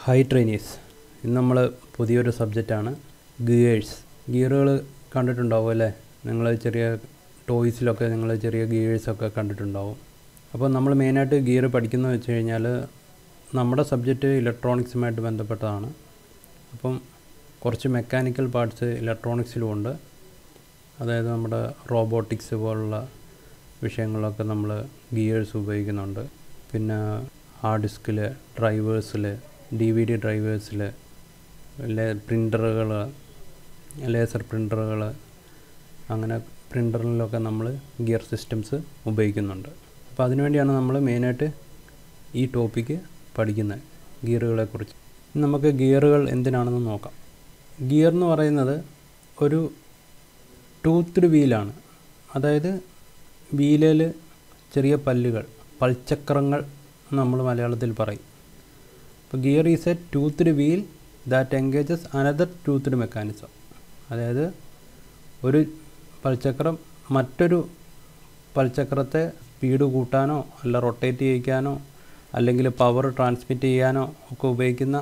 High trainees ഇന്ന് നമ്മൾ പുതിയൊരു സബ്ജക്റ്റാണ് ഗിയേഴ്സ് ഗിയറുകൾ കണ്ടിട്ടുണ്ടാവും അല്ലേ നിങ്ങൾ ചെറിയ ടോയ്സിലൊക്കെ നിങ്ങൾ ചെറിയ ഗിയേഴ്സൊക്കെ കണ്ടിട്ടുണ്ടാവും അപ്പോൾ നമ്മൾ മെയിനായിട്ട് ഗിയർ പഠിക്കുന്നത് വെച്ച് കഴിഞ്ഞാൽ നമ്മുടെ സബ്ജക്റ്റ് ഇലക്ട്രോണിക്സുമായിട്ട് ബന്ധപ്പെട്ടതാണ് അപ്പം കുറച്ച് മെക്കാനിക്കൽ പാർട്സ് ഇലക്ട്രോണിക്സിലും ഉണ്ട് അതായത് നമ്മുടെ റോബോട്ടിക്സ് പോലുള്ള വിഷയങ്ങളൊക്കെ നമ്മൾ ഗിയേഴ്സ് ഉപയോഗിക്കുന്നുണ്ട് പിന്നെ ഹാർഡ് ഡിസ്കിൽ ഡ്രൈവേഴ്സിൽ ഡി വി ഡി ഡ്രൈവേഴ്സിൽ ലേ പ്രിൻ്ററുകൾ ലേസർ പ്രിൻ്ററുകൾ അങ്ങനെ പ്രിൻ്ററിലൊക്കെ നമ്മൾ ഗിയർ സിസ്റ്റംസ് ഉപയോഗിക്കുന്നുണ്ട് അപ്പോൾ അതിനുവേണ്ടിയാണ് നമ്മൾ മെയിനായിട്ട് ഈ ടോപ്പിക്ക് പഠിക്കുന്നത് ഗിയറുകളെക്കുറിച്ച് ഇനി നമുക്ക് ഗിയറുകൾ എന്തിനാണെന്ന് നോക്കാം ഗിയർ എന്ന് പറയുന്നത് ഒരു ടൂത്ത്ഡ് വീലാണ് അതായത് വീലിൽ ചെറിയ പല്ലുകൾ പൽചക്രങ്ങൾ നമ്മൾ മലയാളത്തിൽ പറയും അപ്പോൾ gear is a toothed wheel that engages another toothed mechanism അതായത് ഒരു പൽചക്രം മറ്റൊരു പൽചക്രത്തെ സ്പീഡ് കൂട്ടാനോ അല്ല റൊട്ടേറ്റ് ചെയ്യിക്കാനോ അല്ലെങ്കിൽ പവർ ട്രാൻസ്മിറ്റ് ചെയ്യാനോ ഒക്കെ ഉപയോഗിക്കുന്ന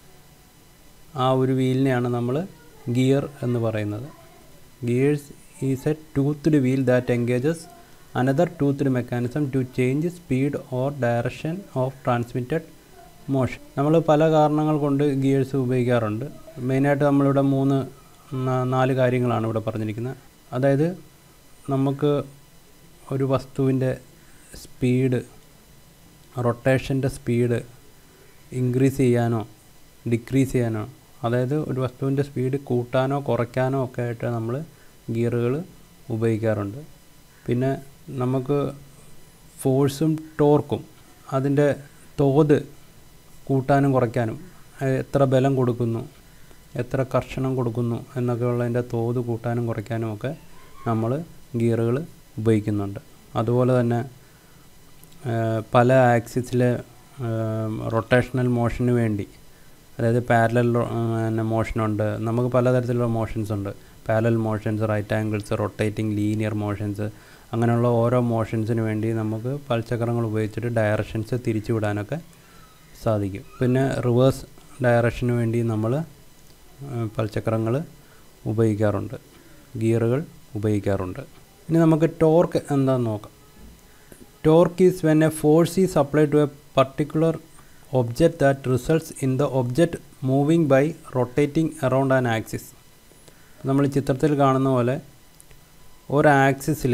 ആ ഒരു വീലിനെയാണ് നമ്മൾ ഗിയർ എന്ന് പറയുന്നത് gears is a toothed wheel that engages another toothed mechanism to change speed or direction of transmitted motion നമ്മൾ പല കാരണങ്ങൾ കൊണ്ട് ഗിയേഴ്സ് ഉപയോഗിക്കാറുണ്ട് മെയിനായിട്ട് നമ്മളിവിടെ മൂന്ന് നാ- നാല് കാര്യങ്ങളാണ് ഇവിടെ പറഞ്ഞിരിക്കുന്നത് അതായത് നമുക്ക് ഒരു വസ്തുവിൻ്റെ സ്പീഡ് റൊട്ടേഷൻ്റെ സ്പീഡ് ഇൻക്രീസ് ചെയ്യാനോ ഡിക്രീസ് ചെയ്യാനോ അതായത് ഒരു വസ്തുവിൻ്റെ സ്പീഡ് കൂട്ടാനോ കുറയ്ക്കാനോ ഒക്കെ ആയിട്ട് നമ്മൾ ഗിയറുകൾ ഉപയോഗിക്കാറുണ്ട് പിന്നെ നമുക്ക് ഫോഴ്സും ടോർക്കും അതിൻ്റെ തോത് കൂട്ടാനും കുറയ്ക്കാനും അത് എത്ര ബലം കൊടുക്കുന്നു എത്ര കർഷണം കൊടുക്കുന്നു എന്നൊക്കെ ഉള്ളതിൻ്റെ തോത് കൂട്ടാനും കുറയ്ക്കാനും ഒക്കെ നമ്മൾ ഗിയറുകൾ ഉപയോഗിക്കുന്നുണ്ട് അതുപോലെ തന്നെ ആ, പല ആക്സിസിലെ റൊട്ടേഷണൽ മോഷന് വേണ്ടി അതായത് പാരലൽ പിന്നെ മോഷനുണ്ട് നമുക്ക് പലതരത്തിലുള്ള മോഷൻസ് ഉണ്ട് parallel motions right angles rotating linear motions അങ്ങനെയുള്ള ഓരോ മോഷൻസിന് വേണ്ടി നമുക്ക് പൽചക്രങ്ങൾ ഉപയോഗിച്ചിട്ട് ഡയറക്ഷൻസ് തിരിച്ചു വിടാനൊക്കെ സാധിക്കും പിന്നെ റിവേഴ്സ് ഡയറക്ഷന് വേണ്ടി നമ്മൾ പൽചക്രങ്ങൾ ഉപയോഗിക്കാറുണ്ട് ഗിയറുകൾ ഉപയോഗിക്കാറുണ്ട് ഇനി നമുക്ക് ടോർക്ക് എന്താണെന്ന് നോക്കാം torque is when a force is apply to a particular object that results in the object moving by rotating around an axis നമ്മൾ ചിത്രത്തിൽ കാണുന്ന പോലെ ഒരു ആക്സിസിൽ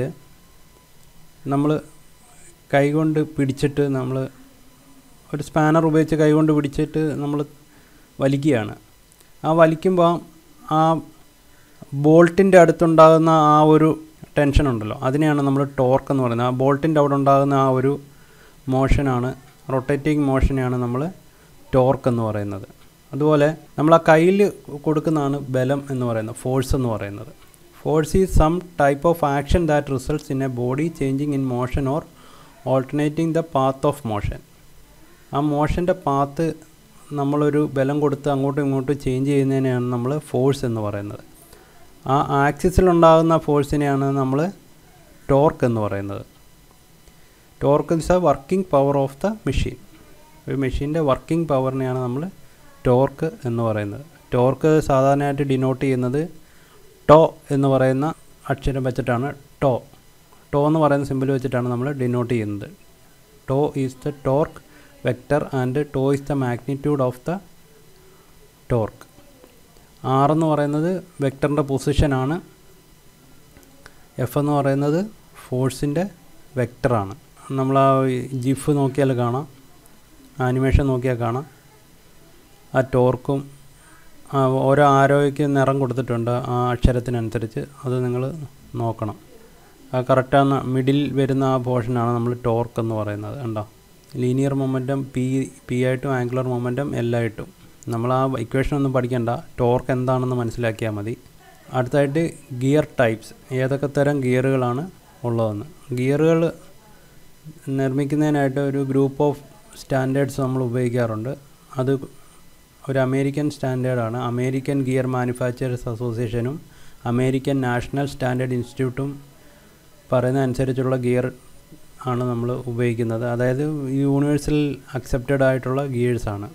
നമ്മൾ കൈകൊണ്ട് പിടിച്ചിട്ട് നമ്മൾ ഒരു സ്പാനർ ഉപയോഗിച്ച് കൈകൊണ്ട് പിടിച്ചിട്ട് നമ്മൾ വലിക്കുകയാണ് ആ വലിക്കുമ്പോൾ ആ ബോൾട്ടിൻ്റെ അടുത്തുണ്ടാകുന്ന ആ ഒരു ടെൻഷൻ ഉണ്ടല്ലോ അതിനെയാണ് നമ്മൾ ടോർക്ക് എന്ന് പറയുന്നത് ആ ബോൾട്ടിൻ്റെ അവിടെ ഉണ്ടാകുന്ന ആ ഒരു മോഷനാണ് റൊട്ടേറ്റിംഗ് മോഷനെയാണ് നമ്മൾ ടോർക്ക് എന്ന് പറയുന്നത് അതുപോലെ നമ്മൾ ആ കയ്യിൽ കൊടുക്കുന്നതാണ് ബലം എന്ന് പറയുന്നത് ഫോഴ്സ് എന്ന് പറയുന്നത് force is some type of action that results in a body changing in motion or alternating the path of motion ആ മോഷൻ്റെ പാത്ത് നമ്മളൊരു ബലം കൊടുത്ത് അങ്ങോട്ടും ഇങ്ങോട്ടും ചേഞ്ച് ചെയ്യുന്നതിനെയാണ് നമ്മൾ ഫോഴ്സ് എന്ന് പറയുന്നത് ആ ആക്സിസിലുണ്ടാകുന്ന ഫോഴ്സിനെയാണ് നമ്മൾ ടോർക്ക് എന്ന് പറയുന്നത് torque is a working power of the machine ഒരു മെഷീൻ്റെ വർക്കിംഗ് പവറിനെയാണ് നമ്മൾ ടോർക്ക് എന്ന് പറയുന്നത് ടോർക്ക് സാധാരണയായിട്ട് ഡിനോട്ട് ചെയ്യുന്നത് ടോ എന്ന് പറയുന്ന അക്ഷരം വെച്ചിട്ടാണ് ടോ ടോ എന്ന് പറയുന്ന സിമ്പിൾ വെച്ചിട്ടാണ് നമ്മൾ ഡിനോട്ട് ചെയ്യുന്നത് tau is the torque vector and tau is the magnitude of the torque R എന്ന് പറയുന്നത് വെക്റ്ററിൻ്റെ പൊസിഷനാണ് എഫ് എന്ന് പറയുന്നത് ഫോഴ്സിൻ്റെ വെക്റ്ററാണ് നമ്മൾ ആ ജിഫ് നോക്കിയാൽ കാണാം ആനിമേഷൻ നോക്കിയാൽ കാണാം ആ ടോർക്കും ആ ഓരോ ആരോയ്ക്ക് നിറം കൊടുത്തിട്ടുണ്ട് ആ അക്ഷരത്തിനനുസരിച്ച് അത് നിങ്ങൾ നോക്കണം ആ കറക്റ്റാണ് മിഡിൽ വരുന്ന ആ പോർഷനാണ് നമ്മൾ ടോർക്ക് എന്ന് പറയുന്നത് കണ്ടോ ലീനിയർ മൊമെൻറ്റം പി പി ആയിട്ടും ആംഗുലർ മൊമെൻറ്റം എല്ലായിട്ടും നമ്മൾ ആ ഇക്വേഷൻ ഒന്നും പഠിക്കണ്ട ടോർക്ക് എന്താണെന്ന് മനസ്സിലാക്കിയാൽ മതി അടുത്തായിട്ട് ഗിയർ ടൈപ്സ് ഏതൊക്കെ തരം ഗിയറുകളാണ് ഉള്ളതെന്ന് ഗിയറുകൾ നിർമ്മിക്കുന്നതിനായിട്ട് ഒരു ഗ്രൂപ്പ് ഓഫ് സ്റ്റാൻഡേർഡ്സ് നമ്മൾ ഉപയോഗിക്കാറുണ്ട് അത് ഒരു അമേരിക്കൻ സ്റ്റാൻഡേർഡാണ് അമേരിക്കൻ ഗിയർ മാനുഫാക്ചറേഴ്സ് അസോസിയേഷനും അമേരിക്കൻ നാഷണൽ സ്റ്റാൻഡേർഡ് ഇൻസ്റ്റിറ്റ്യൂട്ടും പറയുന്ന അനുസരിച്ചുള്ള ഗിയർ ആണ് നമ്മൾ ഉപയോഗിക്കുന്നത് അതായത് യൂണിവേഴ്സൽ അക്സെപ്റ്റഡ് ആയിട്ടുള്ള ഗിയേഴ്സാണ്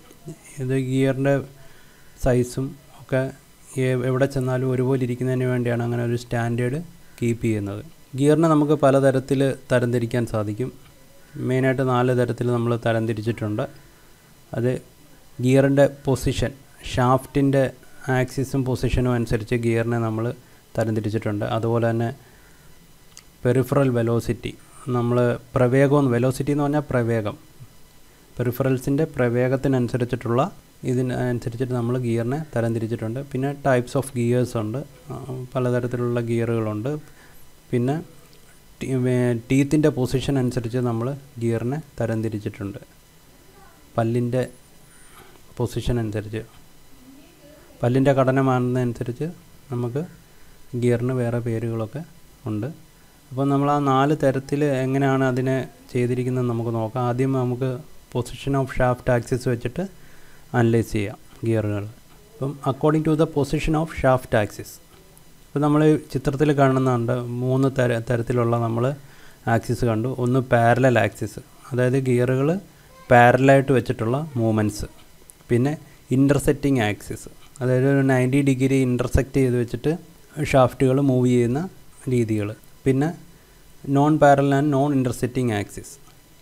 ഇത് ഗിയറിൻ്റെ സൈസും ഒക്കെ എ- എവിടെ ചെന്നാലും ഒരുപോലെ ഇരിക്കുന്നതിന് വേണ്ടിയാണ് അങ്ങനെ ഒരു സ്റ്റാൻഡേർഡ് കീപ്പ് ചെയ്യുന്നത് ഗിയറിനെ നമുക്ക് പലതരത്തിൽ തരംതിരിക്കാൻ സാധിക്കും മെയിനായിട്ട് നാല് തരത്തിൽ നമ്മൾ തരംതിരിച്ചിട്ടുണ്ട് അത് ഗിയറിൻ്റെ പൊസിഷൻ ഷാഫ്റ്റിൻ്റെ ആക്സിസും പൊസിഷനും അനുസരിച്ച് ഗിയറിനെ നമ്മൾ തരംതിരിച്ചിട്ടുണ്ട് അതുപോലെ തന്നെ പെരിഫറൽ വെലോസിറ്റി നമ്മൾ പ്രവേഗം വെലോസിറ്റി എന്ന് പറഞ്ഞാൽ പ്രവേഗം പെരിഫറൽസിൻ്റെ പ്രവേഗത്തിനനുസരിച്ചിട്ടുള്ള ഇതിനനുസരിച്ചിട്ട് നമ്മൾ ഗിയറിനെ തരംതിരിച്ചിട്ടുണ്ട് പിന്നെ ടൈപ്സ് ഓഫ് ഗിയേഴ്സ് ഉണ്ട് ആ, പലതരത്തിലുള്ള ഗിയറുകളുണ്ട് പിന്നെ ടീത്തിൻ്റെ പൊസിഷൻ അനുസരിച്ച് നമ്മൾ ഗിയറിനെ തരംതിരിച്ചിട്ടുണ്ട് പല്ലിൻ്റെ പൊസിഷൻ അനുസരിച്ച് പല്ലിൻ്റെ ഘടന മാറുന്നതനുസരിച്ച് നമുക്ക് ഗിയറിന് വേറെ പേരുകളൊക്കെ ഉണ്ട് അപ്പോൾ നമ്മൾ ആ നാല് തരത്തിൽ എങ്ങനെയാണ് അതിനെ ചെയ്തിരിക്കുന്നത് നമുക്ക് നോക്കാം ആദ്യം നമുക്ക് പൊസിഷൻ ഓഫ് ഷാഫ്റ്റ് ആക്സിസ് വെച്ചിട്ട് അനലൈസ് ചെയ്യാം ഗിയറുകൾ അപ്പം according to the position of shaft axis ഇപ്പോൾ നമ്മൾ ചിത്രത്തിൽ കാണുന്നുണ്ട് മൂന്ന് തര തരത്തിലുള്ള നമ്മൾ ആക്സിസ് കണ്ടു ഒന്ന് പാരലൽ ആക്സിസ് അതായത് ഗിയറുകൾ പാരലായിട്ട് വെച്ചിട്ടുള്ള മൂവ്മെൻറ്റ്സ് പിന്നെ ഇൻ്റർസെറ്റിംഗ് ആക്സിസ് അതായത് ഒരു നയൻറ്റി ഡിഗ്രി ഇൻ്റർസെക്റ്റ് ചെയ്ത് വെച്ചിട്ട് ഷാഫ്റ്റുകൾ മൂവ് ചെയ്യുന്ന രീതികൾ പിന്നെ non parallel and non intersecting axis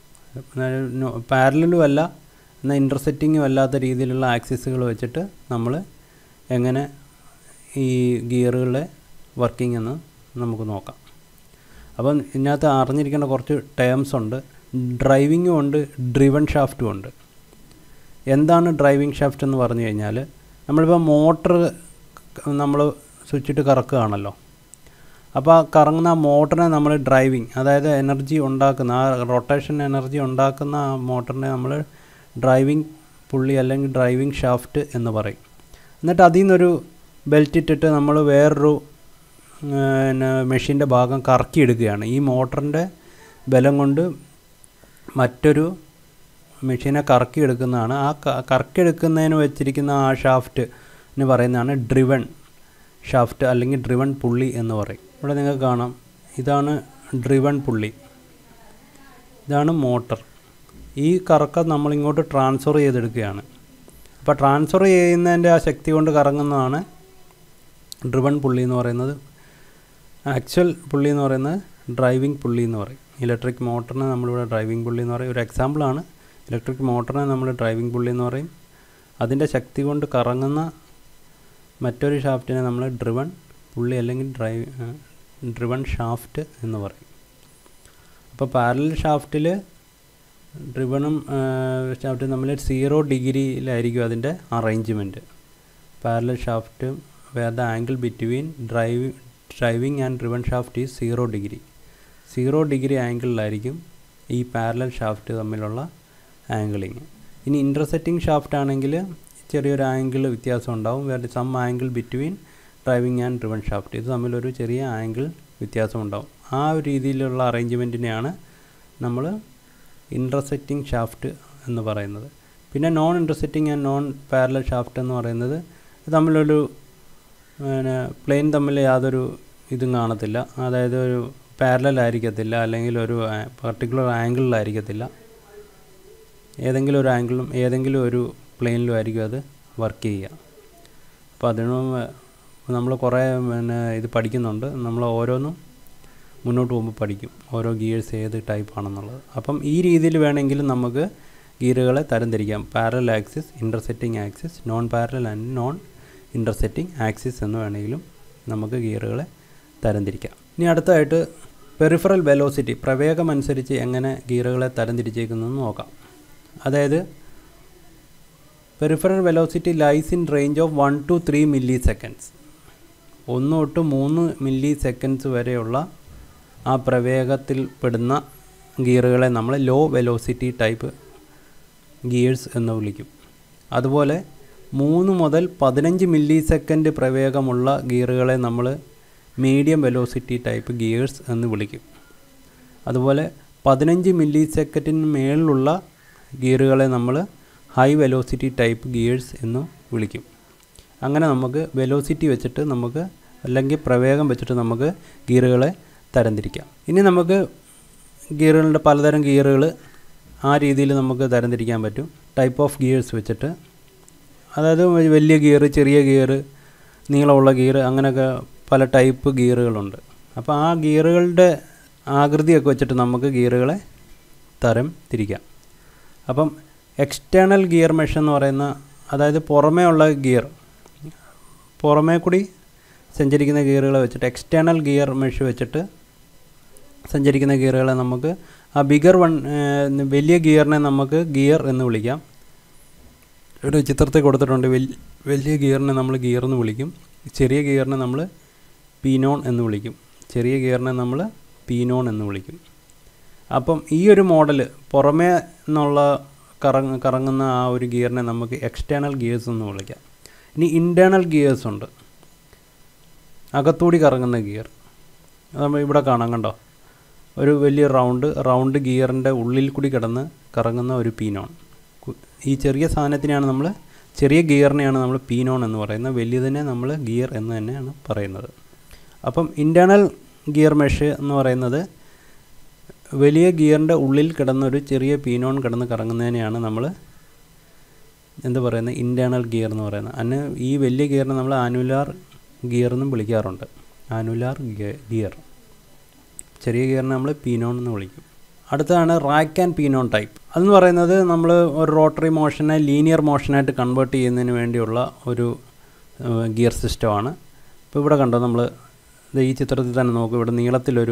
പാരലും അല്ല എന്നാൽ ഇൻ്റർസെറ്റിങ്ങും അല്ലാത്ത രീതിയിലുള്ള ആക്സിസുകൾ വെച്ചിട്ട് നമ്മൾ എങ്ങനെ ഈ ഗിയറുകളുടെ വർക്കിംഗ് എന്ന് നമുക്ക് നോക്കാം അപ്പം ഇതിനകത്ത് അറിഞ്ഞിരിക്കേണ്ട കുറച്ച് ടേംസ് ഉണ്ട് ഡ്രൈവിങ്ങും ഉണ്ട് ഡ്രിവൺ ഷാഫ്റ്റും ഉണ്ട് എന്താണ് ഡ്രൈവിംഗ് ഷാഫ്റ്റ് എന്ന് പറഞ്ഞു കഴിഞ്ഞാൽ നമ്മളിപ്പോൾ മോട്ടർ നമ്മൾ സ്വിച്ചിട്ട് കറക്കുകയാണല്ലോ അപ്പോൾ ആ കറങ്ങുന്ന ആ മോട്ടറിനെ നമ്മൾ ഡ്രൈവിങ് അതായത് എനർജി ഉണ്ടാക്കുന്ന ആ റൊട്ടേഷൻ എനർജി ഉണ്ടാക്കുന്ന ആ മോട്ടറിനെ നമ്മൾ ഡ്രൈവിംഗ് പുള്ളി അല്ലെങ്കിൽ ഡ്രൈവിംഗ് ഷാഫ്റ്റ് എന്ന് പറയും എന്നിട്ട് അതിൽ നിന്നൊരു ബെൽറ്റ് ഇട്ടിട്ട് നമ്മൾ വേറൊരു പിന്നെ മെഷീൻ്റെ ഭാഗം കറക്കിയെടുക്കുകയാണ് ഈ മോട്ടറിൻ്റെ ബലം കൊണ്ട് മറ്റൊരു മെഷീനെ കറക്കിയെടുക്കുന്നതാണ് ആ ക- കറക്കിയെടുക്കുന്നതിന് വെച്ചിരിക്കുന്ന ആ ഷാഫ്റ്റിന് പറയുന്നതാണ് ഡ്രിവൺ ഷാഫ്റ്റ് അല്ലെങ്കിൽ ഡ്രിവൺ പുള്ളി എന്ന് പറയും ഇവിടെ നിങ്ങൾക്ക് കാണാം ഇതാണ് ഡ്രിവൺ പുള്ളി ഇതാണ് മോട്ടർ ഈ കറക്കം നമ്മളിങ്ങോട്ട് ട്രാൻസ്ഫർ ചെയ്തെടുക്കുകയാണ് അപ്പോൾ ട്രാൻസ്ഫർ ചെയ്യുന്നതിൻ്റെ ആ ശക്തി കൊണ്ട് കറങ്ങുന്നതാണ് ഡ്രിവൺ പുള്ളി എന്ന് പറയുന്നത് ആക്ച്വൽ പുള്ളി എന്ന് പറയുന്നത് ഡ്രൈവിംഗ് പുള്ളി എന്ന് പറയും ഇലക്ട്രിക് മോട്ടറിനെ നമ്മളിവിടെ ഡ്രൈവിംഗ് പുള്ളി എന്ന് പറയും ഒരു എക്സാമ്പിളാണ് ഇലക്ട്രിക് മോട്ടറിനെ നമ്മൾ ഡ്രൈവിംഗ് പുള്ളി എന്ന് പറയും അതിൻ്റെ ശക്തി കൊണ്ട് കറങ്ങുന്ന മറ്റൊരു ഷാഫ്റ്റിനെ നമ്മൾ ഡ്രിവൺ പുള്ളി അല്ലെങ്കിൽ ഡ്രൈവ് ഡ്രിവൺ ഷാഫ്റ്റ് എന്ന് പറയും അപ്പോൾ പാരലൽ ഷാഫ്റ്റിൽ ഡ്രിവണും ഷാഫ്റ്റും തമ്മിൽ സീറോ ഡിഗ്രിയിലായിരിക്കും അതിൻ്റെ arrangement parallel shaft where the angle between drive driving and driven shaft is zero degree zero degree ആംഗിളിലായിരിക്കും ഈ പാരലൽ ഷാഫ്റ്റ് തമ്മിലുള്ള ആംഗിളിങ് ഇനി ഇൻ്റർസെറ്റിംഗ് ഷാഫ്റ്റ് ആണെങ്കിൽ ചെറിയൊരു ആംഗിൾ വ്യത്യാസം ഉണ്ടാവും വേറെ some angle between driving and driven shaft ഇത് തമ്മിലൊരു ചെറിയ ആംഗിൾ വ്യത്യാസം ഉണ്ടാവും ആ ഒരു രീതിയിലുള്ള അറേഞ്ച്മെൻറ്റിനെയാണ് നമ്മൾ ഇൻ്റർസെറ്റിംഗ് ഷാഫ്റ്റ് എന്ന് പറയുന്നത് പിന്നെ non intersecting and non parallel shaft എന്ന് പറയുന്നത് ഇത് തമ്മിലൊരു പിന്നെ പ്ലെയിൻ തമ്മിൽ യാതൊരു ഇതും കാണത്തില്ല അതായത് ഒരു പാരലൽ ആയിരിക്കത്തില്ല അല്ലെങ്കിൽ ഒരു പർട്ടിക്കുലർ ആംഗിളിലായിരിക്കത്തില്ല ഏതെങ്കിലും ഒരു ആംഗിളും ഏതെങ്കിലും ഒരു പ്ലെയിനിലും ആയിരിക്കും അത് വർക്ക് ചെയ്യുക അപ്പോൾ അതിനും നമ്മൾ കുറേ പിന്നെ ഇത് പഠിക്കുന്നുണ്ട് നമ്മൾ ഓരോന്നും മുന്നോട്ട് പോകുമ്പോൾ പഠിക്കും ഓരോ ഗിയേഴ്സ് ഏത് ടൈപ്പ് ആണെന്നുള്ളത് അപ്പം ഈ രീതിയിൽ വേണമെങ്കിലും നമുക്ക് ഗിയറുകളെ തരംതിരിക്കാം parallel axis intersecting axis non parallel and non intersecting axis എന്ന് വേണമെങ്കിലും നമുക്ക് ഗിയറുകളെ തരംതിരിക്കാം ഇനി അടുത്തതായിട്ട് പെറിഫറൽ വെലോസിറ്റി പ്രവേഗം അനുസരിച്ച് എങ്ങനെ ഗിയറുകളെ തരംതിരിച്ചേക്കുന്നതെന്ന് നോക്കാം അതായത് peripheral velocity lies in range of one two three milliseconds ഒന്ന് തൊട്ട് മൂന്ന് മില്ലി സെക്കൻഡ്സ് വരെയുള്ള ആ പ്രവേഗത്തിൽ പെടുന്ന ഗിയറുകളെ നമ്മൾ ലോ വെലോസിറ്റി ടൈപ്പ് ഗിയേഴ്സ് എന്ന് വിളിക്കും അതുപോലെ മൂന്ന് മുതൽ പതിനഞ്ച് മില്ലി സെക്കൻഡ് പ്രവേഗമുള്ള ഗിയറുകളെ നമ്മൾ മീഡിയം വെലോസിറ്റി ടൈപ്പ് ഗിയേഴ്സ് എന്ന് വിളിക്കും അതുപോലെ പതിനഞ്ച് മില്ലി സെക്കൻഡിന് മേളിലുള്ള ഗിയറുകളെ നമ്മൾ ഹൈ വെലോസിറ്റി ടൈപ്പ് ഗിയേഴ്സ് എന്ന് വിളിക്കും അങ്ങനെ നമുക്ക് വെലോസിറ്റി വെച്ചിട്ട് നമുക്ക് അല്ലെങ്കിൽ പ്രവേഗം വെച്ചിട്ട് നമുക്ക് ഗിയറുകളെ തരംതിരിക്കാം ഇനി നമുക്ക് ഗിയറുകളുടെ പലതരം ഗിയറുകൾ ആ രീതിയിൽ നമുക്ക് തരംതിരിക്കാൻ പറ്റും ടൈപ്പ് ഓഫ് ഗിയേഴ്സ് വെച്ചിട്ട് അതായത് വലിയ ഗിയർ ചെറിയ ഗിയർ നീളമുള്ള ഗിയർ അങ്ങനെയൊക്കെ പല ടൈപ്പ് ഗിയറുകളുണ്ട് അപ്പോൾ ആ ഗിയറുകളുടെ ആകൃതിയൊക്കെ വെച്ചിട്ട് നമുക്ക് ഗിയറുകളെ തരം തിരിക്കാം അപ്പം എക്സ്റ്റേണൽ ഗിയർ മെഷ് എന്ന് പറയുന്ന അതായത് പുറമേ ഉള്ള ഗിയർ പുറമേ കൂടി സഞ്ചരിക്കുന്ന ഗിയറുകളെ വെച്ചിട്ട് എക്സ്റ്റേണൽ ഗിയർ മെഷ് വെച്ചിട്ട് സഞ്ചരിക്കുന്ന ഗിയറുകളെ നമുക്ക് ആ ബിഗർ വൺ വലിയ ഗിയറിനെ നമുക്ക് ഗിയർ എന്ന് വിളിക്കാം ഒരു ചിത്രത്തിൽ കൊടുത്തിട്ടുണ്ട് വലിയ ഗിയറിനെ നമ്മൾ ഗിയർ എന്ന് വിളിക്കും ചെറിയ ഗിയറിനെ നമ്മൾ പീനോൺ എന്ന് വിളിക്കും ചെറിയ ഗിയറിനെ നമ്മൾ പീനോൺ എന്ന് വിളിക്കും അപ്പം ഈ ഒരു മോഡൽ പുറമേ നിന്നുള്ള കറങ്ങ കറങ്ങുന്ന ആ ഒരു ഗിയറിനെ നമുക്ക് എക്സ്റ്റേണൽ ഗിയേഴ്സ് എന്ന് വിളിക്കാം ഇനി ഇൻറ്റേർണൽ ഗിയേഴ്സ് ഉണ്ട് അകത്തൂടി കറങ്ങുന്ന ഗിയർ നമ്മൾ ഇവിടെ കാണാം കണ്ടോ ഒരു വലിയ റൗണ്ട് റൗണ്ട് ഗിയറിൻ്റെ ഉള്ളിൽ കൂടി കിടന്ന് കറങ്ങുന്ന ഒരു പീനോൺ ഈ ചെറിയ സാധനത്തിനെയാണ് നമ്മൾ ചെറിയ ഗിയറിനെയാണ് നമ്മൾ പീനോൺ എന്ന് പറയുന്നത് വലിയതിനെ നമ്മൾ ഗിയർ എന്ന് തന്നെയാണ് പറയുന്നത് അപ്പം ഇൻറ്റേർണൽ ഗിയർ മെഷ് എന്ന് പറയുന്നത് വലിയ ഗിയറിൻ്റെ ഉള്ളിൽ കിടന്നൊരു ചെറിയ പീനോൺ കിടന്ന് കറങ്ങുന്നതിനെയാണ് നമ്മൾ എന്ത് പറയുന്നത് ഇൻറ്റേർണൽ ഗിയർ എന്ന് പറയുന്നത് അതിന് ഈ വലിയ ഗിയറിനെ നമ്മൾ ആനുലാർ ഗിയർ എന്നും വിളിക്കാറുണ്ട് ആനുലാർ ഗിയർ ചെറിയ ഗിയറിനെ നമ്മൾ പീനോൺ എന്ന് വിളിക്കും അടുത്തതാണ് റാക്ക് ആൻഡ് പീനോൺ ടൈപ്പ് അതെന്ന് പറയുന്നത് നമ്മൾ ഒരു റോട്ടറി മോഷനെ ലീനിയർ മോഷനായിട്ട് കൺവേർട്ട് ചെയ്യുന്നതിന് വേണ്ടിയുള്ള ഒരു ഗിയർ സിസ്റ്റമാണ് ഇപ്പോൾ ഇവിടെ കണ്ടോ നമ്മൾ ഈ ചിത്രത്തിൽ തന്നെ നോക്കും ഇവിടെ നീളത്തിലൊരു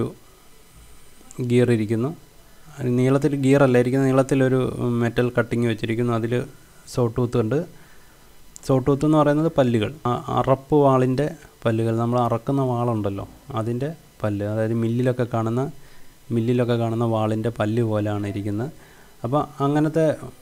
ഗിയർ ഇരിക്കുന്നു നീളത്തിൽ ഗിയർ അല്ല ഇരിക്കുന്ന നീളത്തിലൊരു മെറ്റൽ കട്ടിങ് വെച്ചിരിക്കുന്നു അതിൽ സോട്ടൂത്ത് ഉണ്ട് സോട്ടൂത്ത് എന്ന് പറയുന്നത് പല്ലുകൾ അറപ്പ് വാളിൻ്റെ പല്ലുകൾ നമ്മൾ അറക്കുന്ന വാളുണ്ടല്ലോ അതിൻ്റെ പല്ല് അതായത് മില്ലിലൊക്കെ കാണുന്ന മില്ലിലൊക്കെ കാണുന്ന വാളിൻ്റെ പല്ല് പോലെയാണ് ഇരിക്കുന്നത് അപ്പോൾ അങ്ങനത്തെ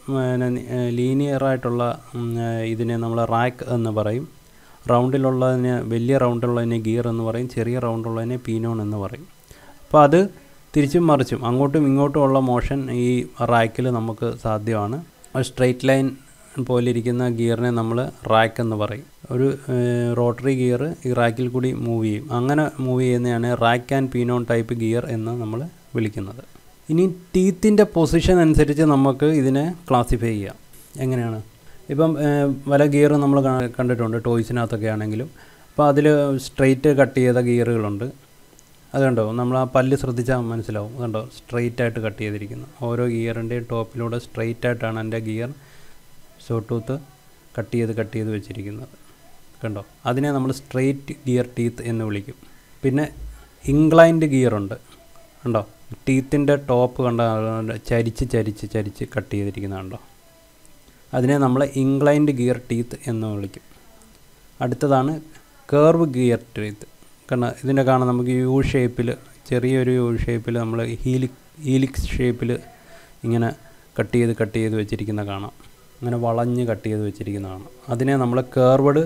ലീനിയറായിട്ടുള്ള ഇതിനെ നമ്മൾ റാക്ക് എന്ന് പറയും റൗണ്ടിലുള്ളതിന് വലിയ റൗണ്ടുള്ളതിനെ ഗിയർ എന്ന് പറയും ചെറിയ റൗണ്ടുള്ളതിനെ പീനോൺ എന്ന് പറയും അപ്പോൾ അത് തിരിച്ചും മറിച്ചും അങ്ങോട്ടും ഇങ്ങോട്ടും ഉള്ള മോഷൻ ഈ റാക്കിൽ നമുക്ക് സാധ്യമാണ് സ്ട്രെയിറ്റ് ലൈൻ പോലെ ഇരിക്കുന്ന ഗിയറിനെ നമ്മൾ റാക്ക് എന്ന് പറയും ഒരു റോട്ടറി ഗിയർ ഈ റാക്കിൽ കൂടി മൂവ് ചെയ്യും അങ്ങനെ മൂവ് ചെയ്യുന്നതാണ് rack and pinion type gear എന്ന് നമ്മൾ വിളിക്കുന്നത് ഇനി ടീത്തിൻ്റെ പൊസിഷൻ അനുസരിച്ച് നമുക്ക് ഇതിനെ ക്ലാസിഫൈ ചെയ്യാം എങ്ങനെയാണ് ഇപ്പം പല ഗിയർ നമ്മൾ കണ്ടിട്ടുണ്ട് ടോയ്സിനകത്തൊക്കെ ആണെങ്കിലും അപ്പോൾ അതിൽ സ്ട്രെയിറ്റ് കട്ട് ചെയ്ത ഗിയറുകളുണ്ട് അത് കണ്ടോ നമ്മൾ ആ പല്ല് ശ്രദ്ധിച്ചാൽ മനസ്സിലാവും കണ്ടോ സ്ട്രെയിറ്റ് ആയിട്ട് കട്ട് ചെയ്തിരിക്കുന്നു ഓരോ ഗിയറിൻ്റെയും ടോപ്പിലൂടെ സ്ട്രെയിറ്റ് ആയിട്ടാണ് എൻ്റെ ഗിയർ ഷോട്ടൂത്ത് കട്ട് ചെയ്ത് കട്ട് ചെയ്ത് വെച്ചിരിക്കുന്നത് കണ്ടോ അതിനെ നമ്മൾ സ്ട്രെയിറ്റ് ഗിയർ ടീത്ത് എന്ന് വിളിക്കും പിന്നെ ഇൻക്ലൈൻഡ് ഗിയർ ഉണ്ട് കണ്ടോ ടീത്തിൻ്റെ ടോപ്പ് കണ്ട ചരിച്ച് ചരിച്ച് ചരിച്ച് കട്ട് ചെയ്തിരിക്കുന്നത് കണ്ടോ അതിനെ നമ്മൾ ഇൻക്ലൈൻഡ് ഗിയർ ടീത്ത് എന്ന് വിളിക്കും അടുത്തതാണ് കേർവ് ഗിയർ ടീത്ത് കാരണം ഇതിൻ്റെ കാണാൻ നമുക്ക് യു ഷേപ്പിൽ ചെറിയൊരു യു ഷേപ്പിൽ നമ്മൾ ഹീലിക് ഹീലിക്സ് ഷേപ്പിൽ ഇങ്ങനെ കട്ട് ചെയ്ത് കട്ട് ചെയ്ത് വെച്ചിരിക്കുന്ന കാണാം അങ്ങനെ വളഞ്ഞ് കട്ട് ചെയ്ത് വെച്ചിരിക്കുന്ന കാണാം അതിനെ നമ്മൾ കേർവഡ്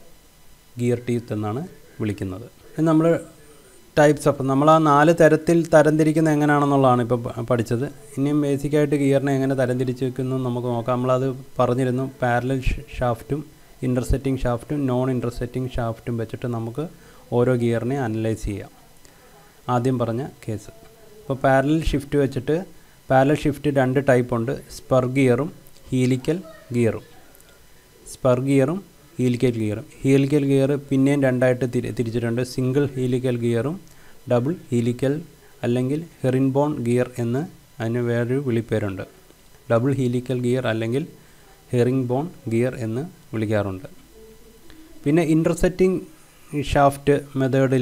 ഗിയർ ടീത്ത് എന്നാണ് വിളിക്കുന്നത് നമ്മൾ ടൈപ്സ് ഓഫ് നമ്മൾ ആ നാല് തരത്തിൽ തരംതിരിക്കുന്നത് എങ്ങനെയാണെന്നുള്ളതാണ് ഇപ്പോൾ പഠിച്ചത് ഇനിയും ബേസിക്കായിട്ട് ഗിയറിനെ എങ്ങനെ തരംതിരിച്ച് വെക്കുന്നു നമുക്ക് നോക്കാം നമ്മളത് പറഞ്ഞിരുന്നു പാരലൽ ഷാഫ്റ്റും ഇൻ്റർസെറ്റിംഗ് ഷാഫ്റ്റും നോൺ ഇൻ്റർസെറ്റിംഗ് ഷാഫ്റ്റും വെച്ചിട്ട് നമുക്ക് ഓരോ ഗിയറിനെ അനലൈസ് ചെയ്യാം ആദ്യം പറഞ്ഞ കേസ് ഇപ്പോൾ പാരലൽ ഷിഫ്റ്റ് വെച്ചിട്ട് പാരലൽ ഷിഫ്റ്റ് രണ്ട് ടൈപ്പ് ഉണ്ട് സ്പർ ഗിയറും ഹീലിക്കൽ ഗിയറും സ്പർ ഗിയറും ഹീലിക്കൽ ഗിയറും ഹീലിക്കൽ ഗിയർ പിന്നെയും രണ്ടായിട്ട് തിരി തിരിച്ചിട്ടുണ്ട് സിംഗിൾ ഹീലിക്കൽ ഗിയറും ഡബിൾ ഹീലിക്കൽ അല്ലെങ്കിൽ ഹെറിൻബോൺ ഗിയർ എന്ന് അതിന് വേറൊരു വിളിപ്പേരുണ്ട് ഡബിൾ ഹീലിക്കൽ ഗിയർ അല്ലെങ്കിൽ ഹെറിംഗ് ബോൺ ഗിയർ എന്ന് വിളിക്കാറുണ്ട് പിന്നെ ഇൻ്റർസെറ്റിംഗ് ഷാഫ്റ്റ് മെത്തേഡിൽ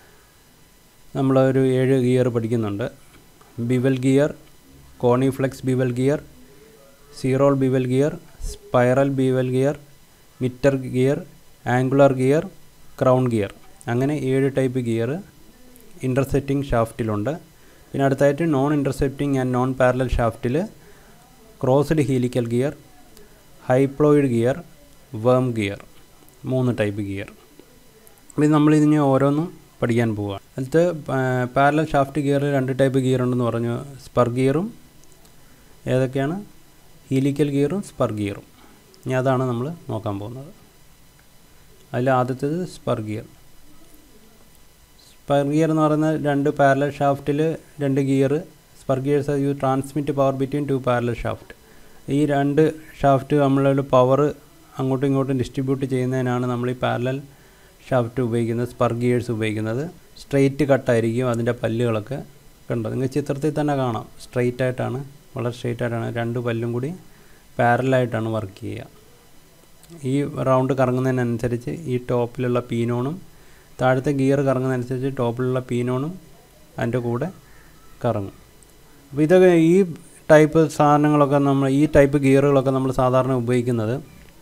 നമ്മളൊരു ഏഴ് ഗിയർ പഠിക്കുന്നുണ്ട് bevel gear coniflex bevel gear zerol bevel gear spiral bevel gear miter gear angular gear crown gear അങ്ങനെ ഏഴ് ടൈപ്പ് ഗിയർ ഇൻ്റർസെപ്റ്റിംഗ് ഷാഫ്റ്റിലുണ്ട് പിന്നെ അടുത്തായിട്ട് non intercepting and non parallel ഷാഫ്റ്റിൽ crossed helical gear hypoid gear worm gear മൂന്ന് type gear ഇത് നമ്മളിതിന് ഓരോന്നും പഠിക്കാൻ പോവുക അതിലത്ത് പാരലൽ ഷാഫ്റ്റ് ഗിയർ രണ്ട് ടൈപ്പ് ഗിയർ ഉണ്ടെന്ന് പറഞ്ഞു സ്പർ ഗിയറും ഏതൊക്കെയാണ് ഹീലിക്കൽ ഗിയറും സ്പർ ഗിയറും ഇനി അതാണ് നമ്മൾ നോക്കാൻ പോകുന്നത് അതിൽ ആദ്യത്തേത് സ്പർ ഗിയർ സ്പർ ഗിയർ എന്ന് പറയുന്നത് രണ്ട് പാരലൽ ഷാഫ്റ്റിൽ രണ്ട് gear spur gears you transmit power between two parallel shaft ഈ രണ്ട് ഷാഫ്റ്റ് നമ്മളുടെ പവർ അങ്ങോട്ടും ഇങ്ങോട്ടും ഡിസ്ട്രിബ്യൂട്ട് ചെയ്യുന്നതിനാണ് നമ്മൾ ഈ പാരലൽ ഷാഫ്റ്റ് ഉപയോഗിക്കുന്നത് സ്പർ ഗിയേഴ്സ് ഉപയോഗിക്കുന്നത് സ്ട്രെയിറ്റ് കട്ടായിരിക്കും അതിൻ്റെ പല്ലുകളൊക്കെ കണ്ടോ നിങ്ങൾ ചിത്രത്തിൽ തന്നെ കാണാം സ്ട്രെയിറ്റ് ആയിട്ടാണ് വളരെ സ്ട്രെയിറ്റ് ആയിട്ടാണ് രണ്ട് പല്ലും കൂടി പാരലായിട്ടാണ് വർക്ക് ചെയ്യുക ഈ റൗണ്ട് കറങ്ങുന്നതിനനുസരിച്ച് ഈ ടോപ്പിലുള്ള പീനോണും താഴത്തെ ഗിയർ കറങ്ങുന്നതനുസരിച്ച് ടോപ്പിലുള്ള പീനോണും അതിൻ്റെ കൂടെ കറങ്ങും അപ്പോൾ ഇതൊക്കെ ഈ ടൈപ്പ് സാധനങ്ങളൊക്കെ നമ്മൾ ഈ ടൈപ്പ് ഗിയറുകളൊക്കെ നമ്മൾ സാധാരണ ഉപയോഗിക്കുന്നത്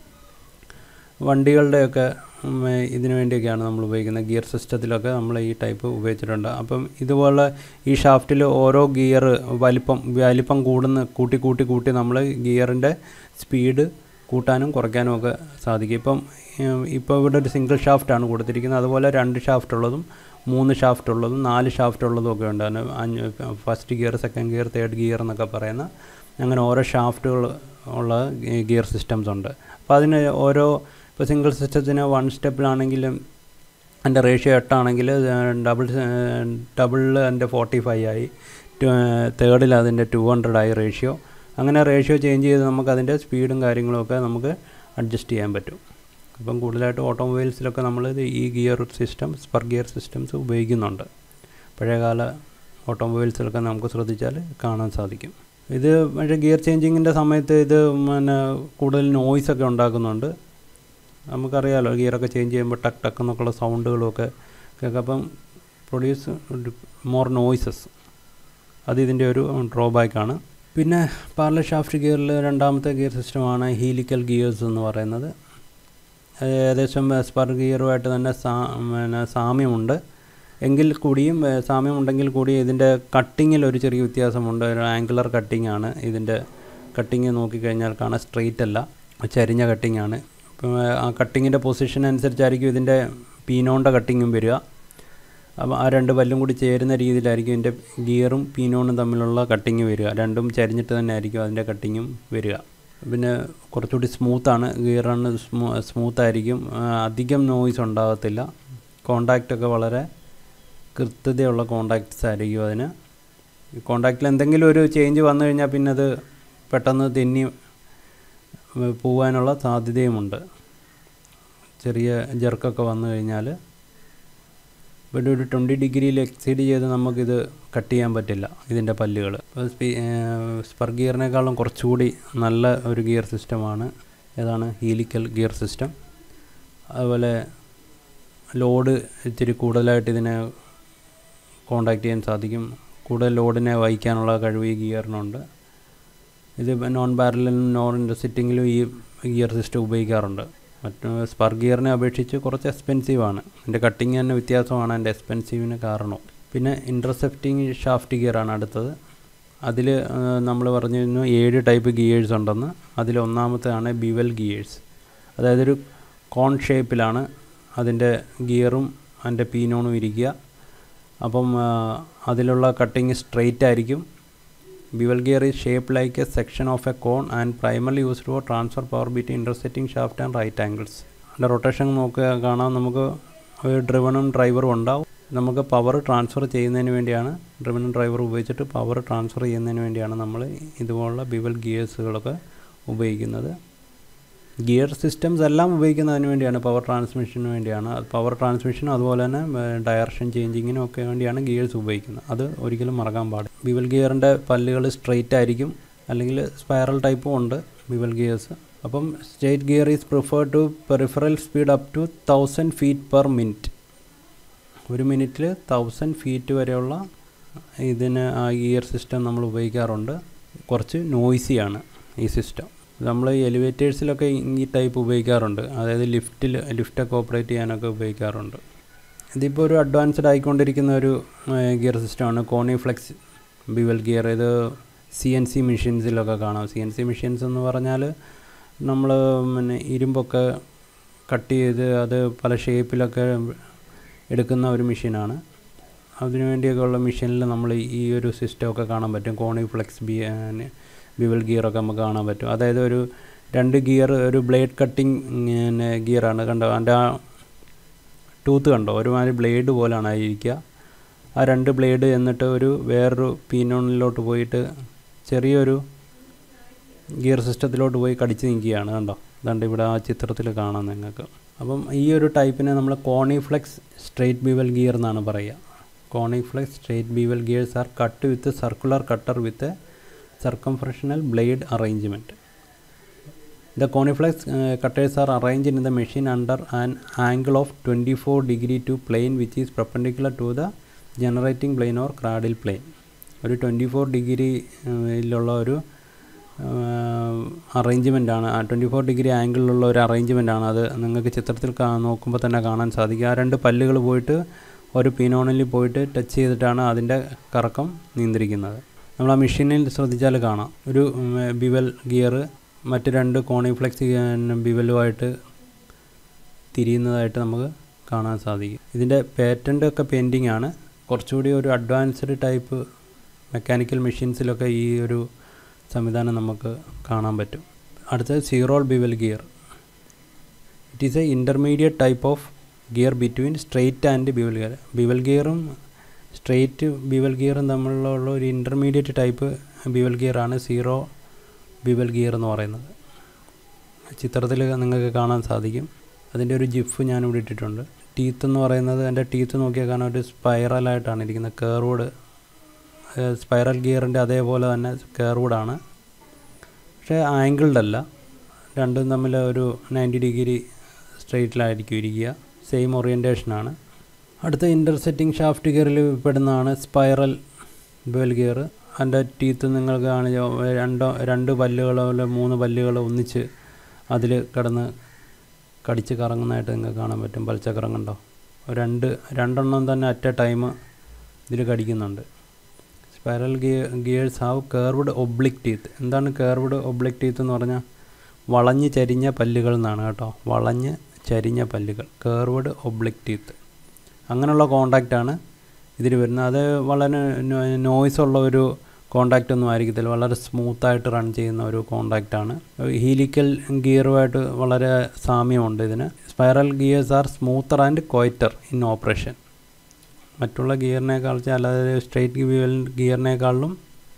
വണ്ടികളുടെയൊക്കെ ഉം, ഇതിനു വേണ്ടിയൊക്കെയാണ് നമ്മൾ ഉപയോഗിക്കുന്നത് ഗിയർ സിസ്റ്റത്തിലൊക്കെ നമ്മൾ ഈ ടൈപ്പ് ഉപയോഗിച്ചിട്ടുണ്ട് അപ്പം ഇതുപോലെ ഈ ഷാഫ്റ്റിൽ ഓരോ ഗിയർ വലിപ്പം വലിപ്പം കൂടുന്ന കൂട്ടി കൂട്ടി കൂട്ടി നമ്മൾ ഗിയറിൻ്റെ സ്പീഡ് കൂട്ടാനും കുറയ്ക്കാനും ഒക്കെ സാധിക്കും ഇപ്പം ഉം, ഇപ്പോൾ ഇവിടെ ഒരു സിംഗിൾ ഷാഫ്റ്റാണ് കൊടുത്തിരിക്കുന്നത് അതുപോലെ രണ്ട് ഷാഫ്റ്റ് ഉള്ളതും മൂന്ന് ഷാഫ്റ്റ് ഉള്ളതും നാല് ഷാഫ്റ്റ് ഉള്ളതും ഒക്കെ ഉണ്ട് അതിന് അഞ്ച് first gear second gear third gear എന്നൊക്കെ പറയുന്ന അങ്ങനെ ഓരോ ഷാഫ്റ്റുകൾ ഉള്ള ഗിയർ സിസ്റ്റംസ് ഉണ്ട് അപ്പോൾ അതിന് ഓരോ ഇപ്പോൾ സിംഗിൾ സിസ്റ്റത്തിന് വൺ സ്റ്റെപ്പിലാണെങ്കിലും അതിൻ്റെ റേഷ്യോ എട്ടാണെങ്കിൽ ഡബിൾ ഡബിളിൽ അതിൻ്റെ ഫോർട്ടി ഫൈവ് ആയി തേർഡിൽ അതിൻ്റെ ടു ഹൺഡ്രഡ് ആയി റേഷ്യോ അങ്ങനെ റേഷ്യോ ചേഞ്ച് ചെയ്ത് നമുക്ക് അതിൻ്റെ സ്പീഡും കാര്യങ്ങളുമൊക്കെ നമുക്ക് അഡ്ജസ്റ്റ് ചെയ്യാൻ പറ്റും അപ്പം കൂടുതലായിട്ട് ഓട്ടോമൊബൈൽസിലൊക്കെ നമ്മൾ ഈ gear system spur gear systems ഉപയോഗിക്കുന്നുണ്ട് പഴയകാല ഓട്ടോമൊബൈൽസിലൊക്കെ നമുക്ക് ശ്രദ്ധിച്ചാൽ കാണാൻ സാധിക്കും ഇത് പക്ഷേ ഗിയർ ചേഞ്ചിങ്ങിൻ്റെ സമയത്ത് ഇത് പിന്നെ കൂടുതൽ നോയ്സ് ഒക്കെ ഉണ്ടാക്കുന്നുണ്ട് നമുക്കറിയാലോ ഗിയറൊക്കെ ചേഞ്ച് ചെയ്യുമ്പോൾ ടക്ക് ടക്ക് എന്നൊക്കെയുള്ള സൗണ്ടുകളുമൊക്കെ കേൾക്കാം അപ്പം പ്രൊഡ്യൂസ് മോർ നോയ്സസ് അത് ഇതിൻ്റെ ഒരു ഡ്രോബാക്കാണ് പിന്നെ പാർലർ ഷാഫ്റ്റ് ഗിയറിൽ രണ്ടാമത്തെ ഗിയർ സിസ്റ്റമാണ് ഹീലിക്കൽ ഗിയേഴ്സ് എന്ന് പറയുന്നത് അത് ഏകദേശം സ്പർ ഗിയറുമായിട്ട് തന്നെ സാ പിന്നെ സാമ്യമുണ്ട് എങ്കിൽ കൂടിയും ഏ, സാമ്യമുണ്ടെങ്കിൽ കൂടി ഇതിൻ്റെ കട്ടിങ്ങിൽ ഒരു ചെറിയ വ്യത്യാസമുണ്ട് ഒരു ആംഗുലർ കട്ടിംഗ് ആണ് ഇതിൻ്റെ കട്ടിങ് നോക്കിക്കഴിഞ്ഞാൽ കാണാൻ സ്ട്രെയിറ്റ് അല്ല ചരിഞ്ഞ കട്ടിംഗ് ആണ് അപ്പം ആ കട്ടിങ്ങിൻ്റെ പൊസിഷൻ അനുസരിച്ചായിരിക്കും ഇതിൻ്റെ പീനോണിൻ്റെ കട്ടിങ്ങും വരിക അപ്പം ആ രണ്ട് പല്ലും കൂടി ചേരുന്ന രീതിയിലായിരിക്കും ഇതിൻ്റെ ഗിയറും പീനോണും തമ്മിലുള്ള കട്ടിങ് വരിക രണ്ടും ചരിഞ്ഞിട്ട് തന്നെ ആയിരിക്കും അതിൻ്റെ കട്ടിങ്ങും വരിക പിന്നെ കുറച്ചുകൂടി സ്മൂത്താണ് ഗിയറാണ് സ്മൂ സ്മൂത്തായിരിക്കും അധികം നോയ്സ് ഉണ്ടാകത്തില്ല കോണ്ടാക്റ്റ് ഒക്കെ വളരെ കൃത്യതയുള്ള കോണ്ടാക്ട്സ് ആയിരിക്കും അതിന് ഈ കോണ്ടാക്റ്റിൽ എന്തെങ്കിലും ഒരു ചേഞ്ച് വന്നു കഴിഞ്ഞാൽ പിന്നെ അത് പെട്ടെന്ന് തെന്നി ഉം, പോവാനുള്ള സാധ്യതയുമുണ്ട് ചെറിയ ജെർക്കൊക്കെ വന്നു കഴിഞ്ഞാൽ ഇവിടെ ഒരു ട്വൻറ്റി ഡിഗ്രിയിൽ എക്സീഡ് ചെയ്ത് നമുക്കിത് കട്ട് ചെയ്യാൻ പറ്റില്ല ഇതിൻ്റെ പല്ലുകൾ അപ്പോൾ സ്പീ സ്പർ ഗിയറിനേക്കാളും കുറച്ചുകൂടി നല്ല ഒരു ഗിയർ സിസ്റ്റമാണ് ഏതാണ് ഹീലിക്കൽ ഗിയർ സിസ്റ്റം അതുപോലെ ലോഡ് ഇത്തിരി കൂടുതലായിട്ട് ഇതിനെ കോണ്ടാക്ട് ചെയ്യാൻ സാധിക്കും കൂടുതൽ ലോഡിനെ വഹിക്കാനുള്ള കഴിവ് ഈ ഗിയറിനുണ്ട് ഇത് നോൺ ബാരലിലും നോൺ ഇൻ്റർസിറ്റിങ്ങിലും ഈ ഗിയർ സിസ്റ്റം ഉപയോഗിക്കാറുണ്ട് മറ്റ് സ്പർ ഗിയറിനെ അപേക്ഷിച്ച് കുറച്ച് എക്സ്പെൻസീവാണ് ഇതിൻ്റെ കട്ടിങ് തന്നെ വ്യത്യാസമാണ് അതിൻ്റെ എക്സ്പെൻസീവിന് കാരണം പിന്നെ ഇൻ്റർസെപ്റ്റിംഗ് ഷാഫ്റ്റ് ഗിയറാണ് അടുത്തത് അതിൽ നമ്മൾ പറഞ്ഞിരുന്നു ഏഴ് ടൈപ്പ് ഗിയേഴ്സ് ഉണ്ടെന്ന് അതിൽ ഒന്നാമത്തെയാണ് ബിവൽ ഗിയേഴ്സ് അതായത് ഒരു കോൺ ഷേപ്പിലാണ് അതിൻ്റെ ഗിയറും അതിൻ്റെ പീനോണും ഇരിക്കുക അപ്പം ആ, അതിലുള്ള കട്ടിങ് സ്ട്രെയിറ്റ് ആയിരിക്കും bevel gear is shape like a section of a cone and primarily used for transfer power beat intersecting shaft and right angles അതിൻ്റെ റൊട്ടേഷൻ നോക്കുക കാണാം നമുക്ക് ഒരു ഡ്രിവണും ഡ്രൈവറും ഉണ്ടാവും നമുക്ക് പവർ ട്രാൻസ്ഫർ ചെയ്യുന്നതിന് വേണ്ടിയാണ് ഡ്രിവനും ഡ്രൈവർ ഉപയോഗിച്ചിട്ട് പവർ ട്രാൻസ്ഫർ ചെയ്യുന്നതിന് വേണ്ടിയാണ് നമ്മൾ ഇതുപോലുള്ള ബിവൽ ഗിയേഴ്സുകളൊക്കെ ഉപയോഗിക്കുന്നത് ഗിയർ സിസ്റ്റംസ് എല്ലാം ഉപയോഗിക്കുന്നതിന് വേണ്ടിയാണ് പവർ ട്രാൻസ്മിഷന് വേണ്ടിയാണ് പവർ ട്രാൻസ്മിഷനും അതുപോലെ തന്നെ ഡയറക്ഷൻ ചേഞ്ചിങ്ങിനും ഒക്കെ വേണ്ടിയാണ് ഗിയേഴ്സ് ഉപയോഗിക്കുന്നത് അത് ഒരിക്കലും മറക്കാൻ പാടില്ല ബിവൽ ഗിയറിൻ്റെ പല്ലുകൾ സ്ട്രെയിറ്റ് ആയിരിക്കും അല്ലെങ്കിൽ സ്പൈറൽ ടൈപ്പും ഉണ്ട് ബിവൽ ഗിയേഴ്സ് അപ്പം state gear is prefer to peripheral speed up to thousand feet per minute ഒരു മിനിറ്റിൽ തൗസൻഡ് ഫീറ്റ് വരെയുള്ള ഇതിന് ആ ഗിയർ സിസ്റ്റം നമ്മൾ ഉപയോഗിക്കാറുണ്ട് കുറച്ച് നോയ്സിയാണ് ഈ സിസ്റ്റം നമ്മൾ എലിവേറ്റേഴ്സിലൊക്കെ ഈ ടൈപ്പ് ഉപയോഗിക്കാറുണ്ട് അതായത് ലിഫ്റ്റിൽ ലിഫ്റ്റൊക്കെ ഓപ്പറേറ്റ് ചെയ്യാനൊക്കെ ഉപയോഗിക്കാറുണ്ട് ഇതിപ്പോൾ ഒരു അഡ്വാൻസ്ഡ് ആയിക്കൊണ്ടിരിക്കുന്ന ഒരു ഗിയർ സിസ്റ്റമാണ് കോണി ഫ്ലെക്സ് ബിവൽ ഗിയർ ഇത് സി എൻ സി മെഷീൻസിലൊക്കെ കാണാം സി എൻ സി മെഷീൻസ് എന്ന് പറഞ്ഞാൽ നമ്മൾ പിന്നെ ഇരുമ്പൊക്കെ കട്ട് ചെയ്ത് അത് പല ഷേപ്പിലൊക്കെ എടുക്കുന്ന ഒരു മെഷീനാണ് അതിനു വേണ്ടിയൊക്കെ ഉള്ള മെഷീനിൽ നമ്മൾ ഈ ഒരു സിസ്റ്റമൊക്കെ കാണാൻ പറ്റും കോണി ഫ്ലെക്സ് ബി ബിവൽ ഗിയറൊക്കെ നമുക്ക് കാണാൻ പറ്റും അതായത് ഒരു രണ്ട് ഗിയർ ഒരു ബ്ലേഡ് കട്ടിങ് പിന്നെ ഗിയറാണ് കണ്ടോ അതിൻ്റെ ആ ടൂത്ത് കണ്ടോ ഒരുമാതിരി ബ്ലേഡ് പോലാണ് ആയിരിക്കുക ആ രണ്ട് ബ്ലേഡ് എന്നിട്ട് ഒരു വേറൊരു പീനോണിലോട്ട് പോയിട്ട് ചെറിയൊരു ഗിയർ സിസ്റ്റത്തിലോട്ട് പോയി കടിച്ച് നിൽക്കുകയാണ് കണ്ടോ ഇതാണ്ട് ഇവിടെ ആ ചിത്രത്തിൽ കാണാം നിങ്ങൾക്ക് അപ്പം ഈ ഒരു ടൈപ്പിനെ നമ്മൾ കോണിഫ്ലെക്സ് സ്ട്രെയിറ്റ് ബീവൽ ഗിയർ എന്നാണ് പറയുക coniflex straight bevel gears are cut with circular cutter with circumferential blade arrangement The coniflex uh, cutters are arranged in the machine under an angle of 24 degree to plane which is perpendicular to the generating plane or cradle plane. ഒരു twenty four ഡിഗ്രിയിലുള്ള ഒരു arrangement ആണ് twenty four degree ആംഗിളിലുള്ള ഒരു arrangement ആണ് അത് നിങ്ങൾക്ക് ചിത്രത്തിൽ കാ നോക്കുമ്പോൾ തന്നെ കാണാൻ സാധിക്കും ആ രണ്ട് പല്ലുകൾ പോയിട്ട് ഒരു പിനോണിൽ പോയിട്ട് ടച്ച് ചെയ്തിട്ടാണ് അതിൻ്റെ കറക്കം നിയന്ത്രിക്കുന്നത് നമ്മൾ ആ മെഷീനിൽ ശ്രദ്ധിച്ചാൽ കാണാം ഒരു ബിവൽ ഗിയർ മറ്റ് രണ്ട് കോണിഫ്ലെക്സ് ബിവലുമായിട്ട് തിരിയുന്നതായിട്ട് നമുക്ക് കാണാൻ സാധിക്കും ഇതിൻ്റെ പേറ്റൻ്റ് ഒക്കെ പെൻഡിങ് ആണ് കുറച്ചുകൂടി ഒരു അഡ്വാൻസ്ഡ് ടൈപ്പ് മെക്കാനിക്കൽ മെഷീൻസിലൊക്കെ ഈ ഒരു സംവിധാനം നമുക്ക് കാണാൻ പറ്റും അടുത്തത് zerol bevel gear it is a intermediate type of gear between straight and bevel gear bevel ഗിയറും സ്ട്രെയിറ്റ് ബിവൽ ഗിയറും തമ്മിലുള്ള ഒരു ഇൻ്റർമീഡിയറ്റ് ടൈപ്പ് ബിവൽ ഗിയറാണ് സീറോ ബിവൽ ഗിയർ എന്ന് പറയുന്നത് ചിത്രത്തിൽ നിങ്ങൾക്ക് കാണാൻ സാധിക്കും അതിൻ്റെ ഒരു ജിഫ് ഞാനിവിടെ ഇട്ടിട്ടുണ്ട് ടീത്ത് എന്ന് പറയുന്നത് എൻ്റെ ടീത്ത് നോക്കിയാൽ കാണാൻ ഒരു സ്പൈറലായിട്ടാണ് ഇരിക്കുന്നത് കേർവുഡ് സ്പൈറൽ ഗിയറിൻ്റെ അതേപോലെ തന്നെ കേർവുഡാണ് പക്ഷേ ആംഗിൾഡ് അല്ല രണ്ടും തമ്മിൽ ഒരു നയൻറ്റി ഡിഗ്രി സ്ട്രെയിറ്റിലായിരിക്കും ഇരിക്കുക സെയിം ഓറിയൻറ്റേഷനാണ് അടുത്ത ഇൻ്റർസെറ്റിംഗ് ഷാഫ്റ്റ് ഗിയറിൽ പെടുന്നതാണ് സ്പൈറൽ ബെൽ ഗിയർ അതിൻ്റെ ടീത്ത് നിങ്ങൾക്ക് കാണിച്ചോ രണ്ടോ രണ്ട് പല്ലുകളോ അല്ല മൂന്ന് പല്ലുകളോ ഒന്നിച്ച് അതിൽ കിടന്ന് കടിച്ച് കറങ്ങുന്നതായിട്ട് നിങ്ങൾക്ക് കാണാൻ പറ്റും പൽച്ചക്രം കണ്ടോ രണ്ട് രണ്ടെണ്ണം തന്നെ അറ്റ് എ ടൈം ഇതിൽ കടിക്കുന്നുണ്ട് spiral gear gears have curved oblique teeth എന്താണ് കേർവ്ഡ് ഒബ്ലിക് ടീത്ത് എന്ന് പറഞ്ഞാൽ വളഞ്ഞ് ചരിഞ്ഞ പല്ലുകൾ എന്നാണ് കേട്ടോ വളഞ്ഞ് ചരിഞ്ഞ പല്ലുകൾ കേർവ്ഡ് ഒബ്ലിക് ടീത്ത് അങ്ങനെയുള്ള കോണ്ടാക്റ്റാണ് ഇതിൽ വരുന്നത് അത് വളരെ നോയ്സ് ഉള്ള ഒരു കോണ്ടാക്റ്റ് ഒന്നും ആയിരിക്കത്തില്ല വളരെ സ്മൂത്തായിട്ട് റൺ ചെയ്യുന്ന ഒരു കോണ്ടാക്റ്റാണ് ഹീലിക്കൽ ഗിയറുമായിട്ട് വളരെ സാമ്യമുണ്ട് ഇതിന് spiral gears are smoother and quieter in operation മറ്റുള്ള ഗിയറിനേക്കാൾ അല്ലാതെ സ്ട്രെയിറ്റ് ഗിയർ ഗിയറിനേക്കാളും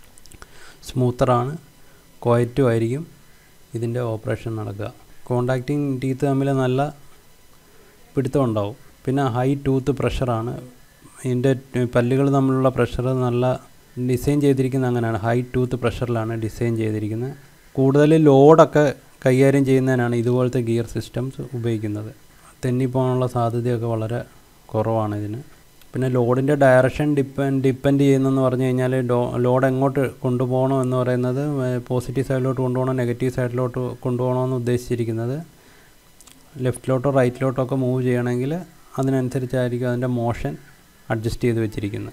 സ്മൂത്തറാണ് ക്വയറ്റും ആയിരിക്കും ഇതിൻ്റെ ഓപ്പറേഷൻ നടക്കുക കോണ്ടാക്റ്റിംഗ് ടീത്ത് തമ്മിൽ നല്ല പിടുത്തം ഉണ്ടാവും പിന്നെ ഹൈ ടൂത്ത് പ്രഷറാണ് ഇതിൻ്റെ പല്ലുകൾ തമ്മിലുള്ള പ്രഷർ നല്ല ഡിസൈൻ ചെയ്തിരിക്കുന്നത് അങ്ങനെയാണ് ഹൈ ടൂത്ത് പ്രഷറിലാണ് ഡിസൈൻ ചെയ്തിരിക്കുന്നത് കൂടുതൽ ലോഡൊക്കെ കൈകാര്യം ചെയ്യുന്നതിനാണ് ഇതുപോലത്തെ ഗിയർ സിസ്റ്റംസ് ഉപയോഗിക്കുന്നത് തെന്നിപ്പോകാനുള്ള സാധ്യതയൊക്കെ വളരെ കുറവാണ് ഇതിന് പിന്നെ ലോഡിൻ്റെ ഡയറക്ഷൻ ഡിപ്പെൻഡ് ഡിപ്പെൻഡ് ചെയ്യുന്നതെന്ന് പറഞ്ഞു കഴിഞ്ഞാൽ ലോഡ് എങ്ങോട്ട് കൊണ്ടുപോകണം എന്ന് പറയുന്നത് പോസിറ്റീവ് സൈഡിലോട്ട് കൊണ്ടുപോകണോ നെഗറ്റീവ് സൈഡിലോട്ട് കൊണ്ടുപോകണമെന്ന് ഉദ്ദേശിച്ചിരിക്കുന്നത് ലെഫ്റ്റിലോട്ടോ റൈറ്റിലോട്ടോ ഒക്കെ മൂവ് ചെയ്യണമെങ്കിൽ അതിനനുസരിച്ചായിരിക്കും അതിൻ്റെ മോഷൻ അഡ്ജസ്റ്റ് ചെയ്ത് വെച്ചിരിക്കുന്നത്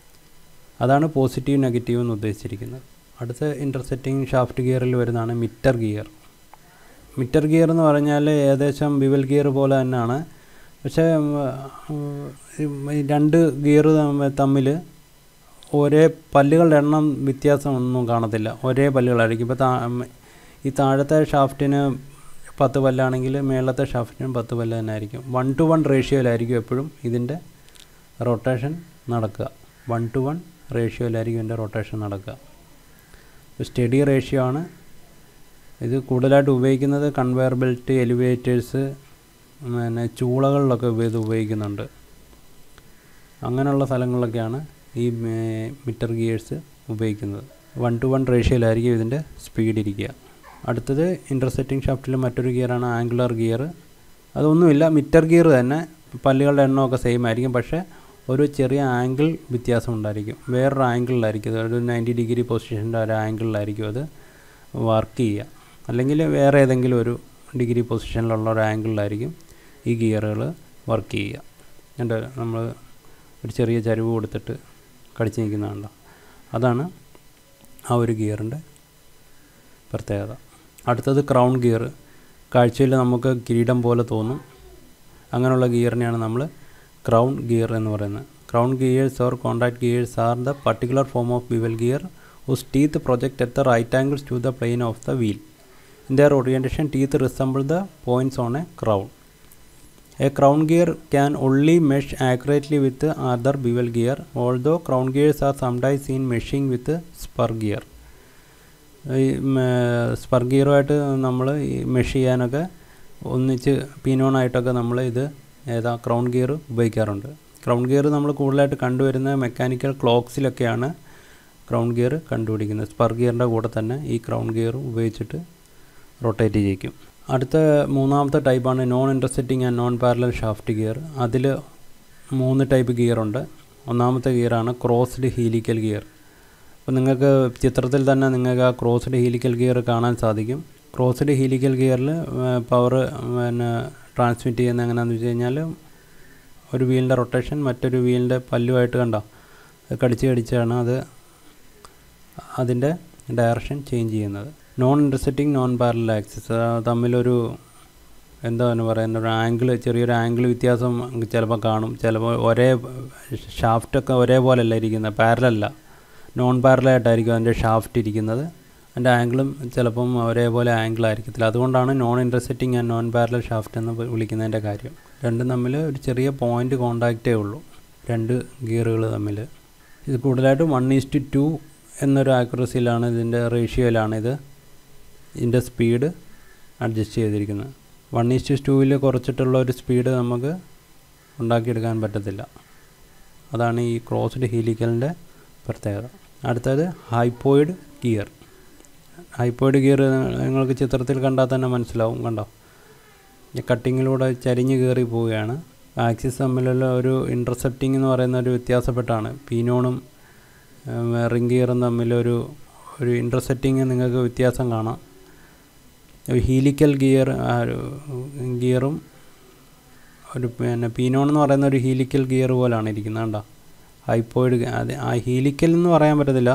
അതാണ് പോസിറ്റീവ് നെഗറ്റീവ് എന്ന് ഉദ്ദേശിച്ചിരിക്കുന്നത് അടുത്ത ഇൻ്റർസെറ്റിംഗ് ഷാഫ്റ്റ് ഗിയറിൽ വരുന്നതാണ് മിറ്റർ ഗിയർ മിറ്റർ ഗിയർ എന്ന് പറഞ്ഞാൽ ഏകദേശം ബിവൽ ഗിയർ പോലെ തന്നെയാണ് പക്ഷേ രണ്ട് ഗിയർ തമ്മിൽ ഒരേ പല്ലുകളുടെ എണ്ണം വ്യത്യാസം ഒന്നും കാണത്തില്ല ഒരേ പല്ലുകളായിരിക്കും ഇപ്പോൾ താ ഈ താഴത്തെ ഷാഫ്റ്റിന് പത്ത് പല്ലാണെങ്കിൽ മേളത്തെ ഷാഫ്റ്റിനും പത്ത് പല്ല് തന്നെ ആയിരിക്കും വൺ ടു വൺ റേഷ്യോയിലായിരിക്കും എപ്പോഴും ഇതിൻ്റെ റൊട്ടേഷൻ നടക്കുക വൺ ടു വൺ റേഷ്യോയിലായിരിക്കും ഇതിൻ്റെ റൊട്ടേഷൻ നടക്കുക സ്റ്റഡി റേഷ്യോ ആണ് ഇത് കൂടുതലായിട്ട് ഉപയോഗിക്കുന്നത് കൺവെയർ ബെൽറ്റ് എലിവേറ്റേഴ്സ് പിന്നെ ചൂളകളിലൊക്കെ ഇത് ഉപയോഗിക്കുന്നുണ്ട് അങ്ങനെയുള്ള സ്ഥലങ്ങളിലൊക്കെയാണ് ഈ മിറ്റർ ഗിയേഴ്സ് ഉപയോഗിക്കുന്നത് വൺ ടു വൺ റേഷ്യോയിലായിരിക്കും ഇതിൻ്റെ സ്പീഡ് ഇരിക്കുക അടുത്തത് ഇൻ്റർസെറ്റിംഗ് ഷാഫ്റ്റിൽ മറ്റൊരു ഗിയറാണ് ആംഗുലർ ഗിയർ അതൊന്നുമില്ല മിറ്റർ ഗിയർ തന്നെ പല്ലുകളുടെ എണ്ണമൊക്കെ സെയിം ആയിരിക്കും പക്ഷേ ഒരു ചെറിയ ആംഗിൾ വ്യത്യാസം ഉണ്ടായിരിക്കും വേറൊരു ആംഗിളിലായിരിക്കും ഒരു നയൻറ്റി ഡിഗ്രി പൊസിഷൻ്റെ ഒരു ആംഗിളിലായിരിക്കും അത് വർക്ക് ചെയ്യുക അല്ലെങ്കിൽ വേറെ ഏതെങ്കിലും ഒരു ഡിഗ്രി പൊസിഷനിലുള്ള ഒരു ആംഗിളിലായിരിക്കും ഈ ഗിയറുകൾ വർക്ക് ചെയ്യുക എൻ്റെ നമ്മൾ ഒരു ചെറിയ ചരിവ് കൊടുത്തിട്ട് കടിച്ചു നിൽക്കുന്നതുണ്ടോ അതാണ് ആ ഒരു ഗിയറിൻ്റെ പ്രത്യേകത അടുത്തത് ക്രൗൺ ഗിയർ കാഴ്ചയിൽ നമുക്ക് കിരീടം പോലെ തോന്നും അങ്ങനെയുള്ള ഗിയറിനെയാണ് നമ്മൾ ക്രൗൺ ഗിയർ എന്ന് പറയുന്നത് crown gears or contact gears are the particular form of bevel gear whose teeth project at the right angles to the plane of the wheel in their orientation teeth resemble the points on a crown a crown gear can only mesh accurately with other bevel gear although crown gears are sometimes seen meshing with spur gear ഈ spur ഗിയറുമായിട്ട് നമ്മൾ ഈ mesh ചെയ്യാനൊക്കെ ഒന്നിച്ച് പീനോണായിട്ടൊക്കെ നമ്മൾ ഇത് ഏതാ ക്രൗൺ ഗിയർ ഉപയോഗിക്കാറുണ്ട് ക്രൗൺ ഗിയർ നമ്മൾ കൂടുതലായിട്ട് കണ്ടുവരുന്ന മെക്കാനിക്കൽ ക്ലോക്സിലൊക്കെയാണ് ക്രൗൺ ഗിയർ കണ്ടുപിടിക്കുന്നത് സ്പർ ഗിയറിൻ്റെ കൂടെ തന്നെ ഈ ക്രൗൺ ഗിയർ ഉപയോഗിച്ചിട്ട് റൊട്ടേറ്റ് ചെയ്യിക്കും അടുത്ത മൂന്നാമത്തെ ടൈപ്പാണ് non intersecting and non parallel shaft gear അതിൽ മൂന്ന് ടൈപ്പ് ഗിയറുണ്ട് ഒന്നാമത്തെ ഗിയറാണ് ക്രോസ്ഡ് ഹീലിക്കൽ ഗിയർ അപ്പോൾ നിങ്ങൾക്ക് ചിത്രത്തിൽ തന്നെ നിങ്ങൾക്ക് ആ ക്രോസ്ഡ് ഹീലിക്കൽ ഗിയർ കാണാൻ സാധിക്കും ക്രോസ്ഡ് ഹീലിക്കൽ ഗിയറിൽ പവർ പിന്നെ ട്രാൻസ്മിറ്റ് ചെയ്യുന്ന എങ്ങനെയാണെന്ന് വെച്ച് കഴിഞ്ഞാൽ ഒരു വീലിൻ്റെ റൊട്ടേഷൻ മറ്റൊരു വീലിൻ്റെ പല്ലുമായിട്ട് കണ്ടോ കടിച്ച് കടിച്ചാണ് അത് അതിൻ്റെ ഡയറക്ഷൻ ചേഞ്ച് ചെയ്യുന്നത് non intersecting non parallel axis തമ്മിലൊരു എന്താണ് പറയുന്നത് ഒരു ആംഗിൾ ചെറിയൊരു ആംഗിൾ വ്യത്യാസം ചിലപ്പോൾ കാണും ചിലപ്പോൾ ഒരേ ഷാഫ്റ്റൊക്കെ ഒരേപോലെയല്ല ഇരിക്കുന്നത് പാരലല്ല നോൺ പാരലായിട്ടായിരിക്കും അതിൻ്റെ ഷാഫ്റ്റ് ഇരിക്കുന്നത് അതിൻ്റെ ആംഗിളും ചിലപ്പം ഒരേപോലെ ആംഗിൾ ആയിരിക്കത്തില്ല അതുകൊണ്ടാണ് non intersecting and non parallel shaft എന്ന് വിളിക്കുന്നതിൻ്റെ കാര്യം രണ്ടും തമ്മിൽ ഒരു ചെറിയ പോയിൻ്റ് കോണ്ടാക്റ്റേ ഉള്ളൂ രണ്ട് ഗിയറുകൾ തമ്മിൽ ഇത് കൂടുതലായിട്ടും വൺ ഈസ്റ്റ് ടു എന്നൊരു ആക്യുറസിയിലാണ് ഇതിൻ്റെ റേഷ്യോയിലാണ് ഇത് ഇതിൻ്റെ സ്പീഡ് അഡ്ജസ്റ്റ് ചെയ്തിരിക്കുന്നത് വൺ ഈസ്റ്റ് ടൂവിൽ കുറച്ചിട്ടുള്ള ഒരു സ്പീഡ് നമുക്ക് ഉണ്ടാക്കിയെടുക്കാൻ പറ്റത്തില്ല അതാണ് ഈ ക്രോസ്ഡ് ഹീലിക്കലിൻ്റെ പ്രത്യേകത അടുത്തത് ഹൈപ്പോയിഡ് ഗിയർ ഹൈപ്പോയിഡ് ഗിയർ നിങ്ങൾക്ക് ചിത്രത്തിൽ കണ്ടാൽ തന്നെ മനസ്സിലാവും കണ്ടോ ഈ കട്ടിങ്ങിലൂടെ ചരിഞ്ഞ് കയറി പോവുകയാണ് ആക്സിസ് തമ്മിലുള്ള ഒരു ഇൻ്റർസെപ്റ്റിംഗ് എന്ന് പറയുന്ന ഒരു വ്യത്യാസപ്പെട്ടാണ് പീനോണും റിംഗ് ഗിയറും തമ്മിലൊരു ഒരു ഇൻ്റർസെറ്റിങ് നിങ്ങൾക്ക് വ്യത്യാസം കാണാം ഹീലിക്കൽ ഗിയർ ഗിയറും ഒരു പിന്നെ പീനോൺ എന്ന് പറയുന്ന ഒരു ഹീലിക്കൽ ഗിയർ പോലാണ് ഇരിക്കുന്നത് കണ്ടോ ഹൈപ്പോയിഡ് അത് ആ ഹീലിക്കൽ എന്ന് പറയാൻ പറ്റത്തില്ല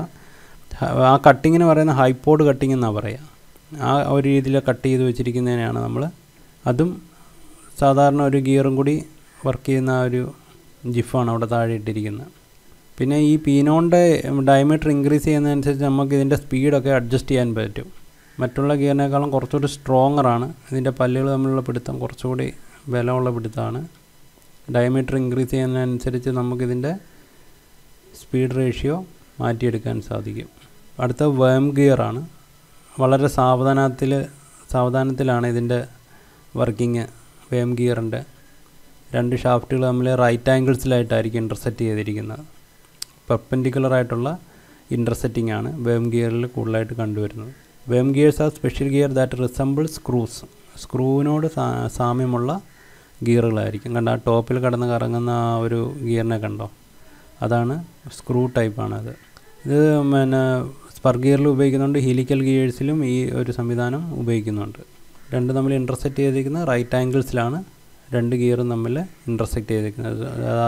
ആ കട്ടിങ്ങിന് പറയുന്ന ഹൈപ്പോഡ് കട്ടിങ് എന്നാണ് പറയുക ആ ഒരു രീതിയിൽ കട്ട് ചെയ്ത് വെച്ചിരിക്കുന്നതിനാണ് നമ്മൾ അതും സാധാരണ ഒരു ഗിയറും കൂടി വർക്ക് ചെയ്യുന്ന ആ ഒരു ജിഫാണ് അവിടെ താഴെ ഇട്ടിരിക്കുന്നത് പിന്നെ ഈ പീനോണിൻ്റെ ഡയമീറ്റർ ഇൻക്രീസ് ചെയ്യുന്നതനുസരിച്ച് നമുക്ക് ഇതിൻ്റെ സ്പീഡൊക്കെ അഡ്ജസ്റ്റ് ചെയ്യാൻ പറ്റും മറ്റുള്ള ഗിയറിനേക്കാളും കുറച്ചുകൂടി സ്ട്രോങ്ങറാണ് ഇതിൻ്റെ പല്ലുകൾ തമ്മിലുള്ള പിടുത്തം കുറച്ചുകൂടി ബലമുള്ള പിടുത്തമാണ് ഡയമീറ്റർ ഇൻക്രീസ് ചെയ്യുന്നതനുസരിച്ച് നമുക്കിതിൻ്റെ സ്പീഡ് റേഷ്യോ മാറ്റിയെടുക്കാൻ സാധിക്കും അടുത്ത വേം ഗിയറാണ് വളരെ സാവധാനത്തിൽ സാവധാനത്തിലാണ് ഇതിൻ്റെ വർക്കിംഗ് വേം ഗിയറിൻ്റെ രണ്ട് ഷാഫ്റ്റുകൾ തമ്മിൽ റൈറ്റ് ആംഗിൾസിലായിട്ടായിരിക്കും ഇൻ്റർസെറ്റ് ചെയ്തിരിക്കുന്നത് പെർപെൻഡിക്കുലർ ആയിട്ടുള്ള ഇൻ്റർസെറ്റിംഗ് ആണ് വേം ഗിയറിൽ കൂടുതലായിട്ട് കണ്ടുവരുന്നത് worm gears are special gear that resemble screws സ്ക്രൂവിനോട് സാമ്യമുള്ള ഗിയറുകളായിരിക്കും കണ്ട ആ ടോപ്പിൽ കിടന്ന് കറങ്ങുന്ന ആ ഒരു ഗിയറിനെ കണ്ടോ അതാണ് സ്ക്രൂ ടൈപ്പാണ് അത് ഇത് പിന്നെ സ്പർ ഗിയറിൽ ഉപയോഗിക്കുന്നുണ്ട് ഹീലിക്കൽ ഗിയേഴ്സിലും ഈ ഒരു സംവിധാനം ഉപയോഗിക്കുന്നുണ്ട് രണ്ട് തമ്മിൽ ഇൻ്റർസെക്റ്റ് ചെയ്തിരിക്കുന്നത് റൈറ്റ് ആംഗിൾസിലാണ് രണ്ട് ഗിയറും തമ്മിൽ ഇൻ്റർസെക്റ്റ് ചെയ്തിരിക്കുന്നത്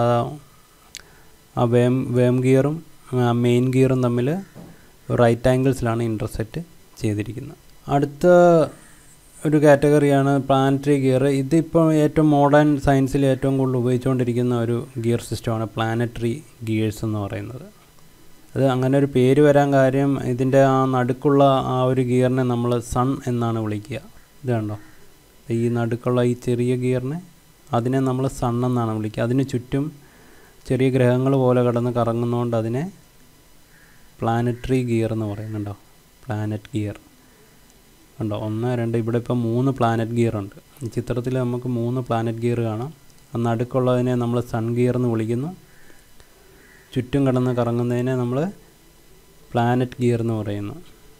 ആ വേം വേം ഗിയറും മെയിൻ ഗിയറും തമ്മിൽ റൈറ്റ് ആംഗിൾസിലാണ് ഇൻ്റർസെക്റ്റ് ചെയ്തിരിക്കുന്നത് അടുത്ത ഒരു കാറ്റഗറിയാണ് പ്ലാനറ്ററി ഗിയർ ഇതിപ്പോൾ ഏറ്റവും മോഡേൺ സയൻസിൽ ഏറ്റവും കൂടുതൽ ഉപയോഗിച്ചുകൊണ്ടിരിക്കുന്ന ഒരു ഗിയർ സിസ്റ്റമാണ് പ്ലാനറ്ററി ഗിയേഴ്സ് എന്ന് പറയുന്നത് അത് അങ്ങനെ ഒരു പേര് വരാൻ കാര്യം ഇതിൻ്റെ ആ നടുക്കുള്ള ആ ഒരു ഗിയറിനെ നമ്മൾ സൺ എന്നാണ് വിളിക്കുക ഇത് കണ്ടോ ഈ നടുക്കുള്ള ഈ ചെറിയ ഗിയറിനെ അതിനെ നമ്മൾ സൺ എന്നാണ് വിളിക്കുക അതിന് ചുറ്റും ചെറിയ ഗ്രഹങ്ങൾ പോലെ കിടന്ന് കറങ്ങുന്നതുകൊണ്ട് അതിനെ പ്ലാനറ്ററി ഗിയർ എന്ന് പറയുന്നുണ്ടോ പ്ലാനറ്റ് ഗിയർ ഉണ്ടോ ഒന്ന് രണ്ട് ഇവിടെ ഇപ്പോൾ മൂന്ന് പ്ലാനറ്റ് ഗിയർ ഉണ്ട് ഈ ചിത്രത്തിൽ നമുക്ക് മൂന്ന് പ്ലാനറ്റ് ഗിയർ കാണാം ആ നടുക്കുള്ളതിനെ നമ്മൾ സൺ ഗിയർ എന്ന് വിളിക്കുന്നു ചുറ്റും കിടന്ന് കറങ്ങുന്നതിനെ നമ്മൾ പ്ലാനറ്റ് ഗിയർ എന്ന് പറയുന്നു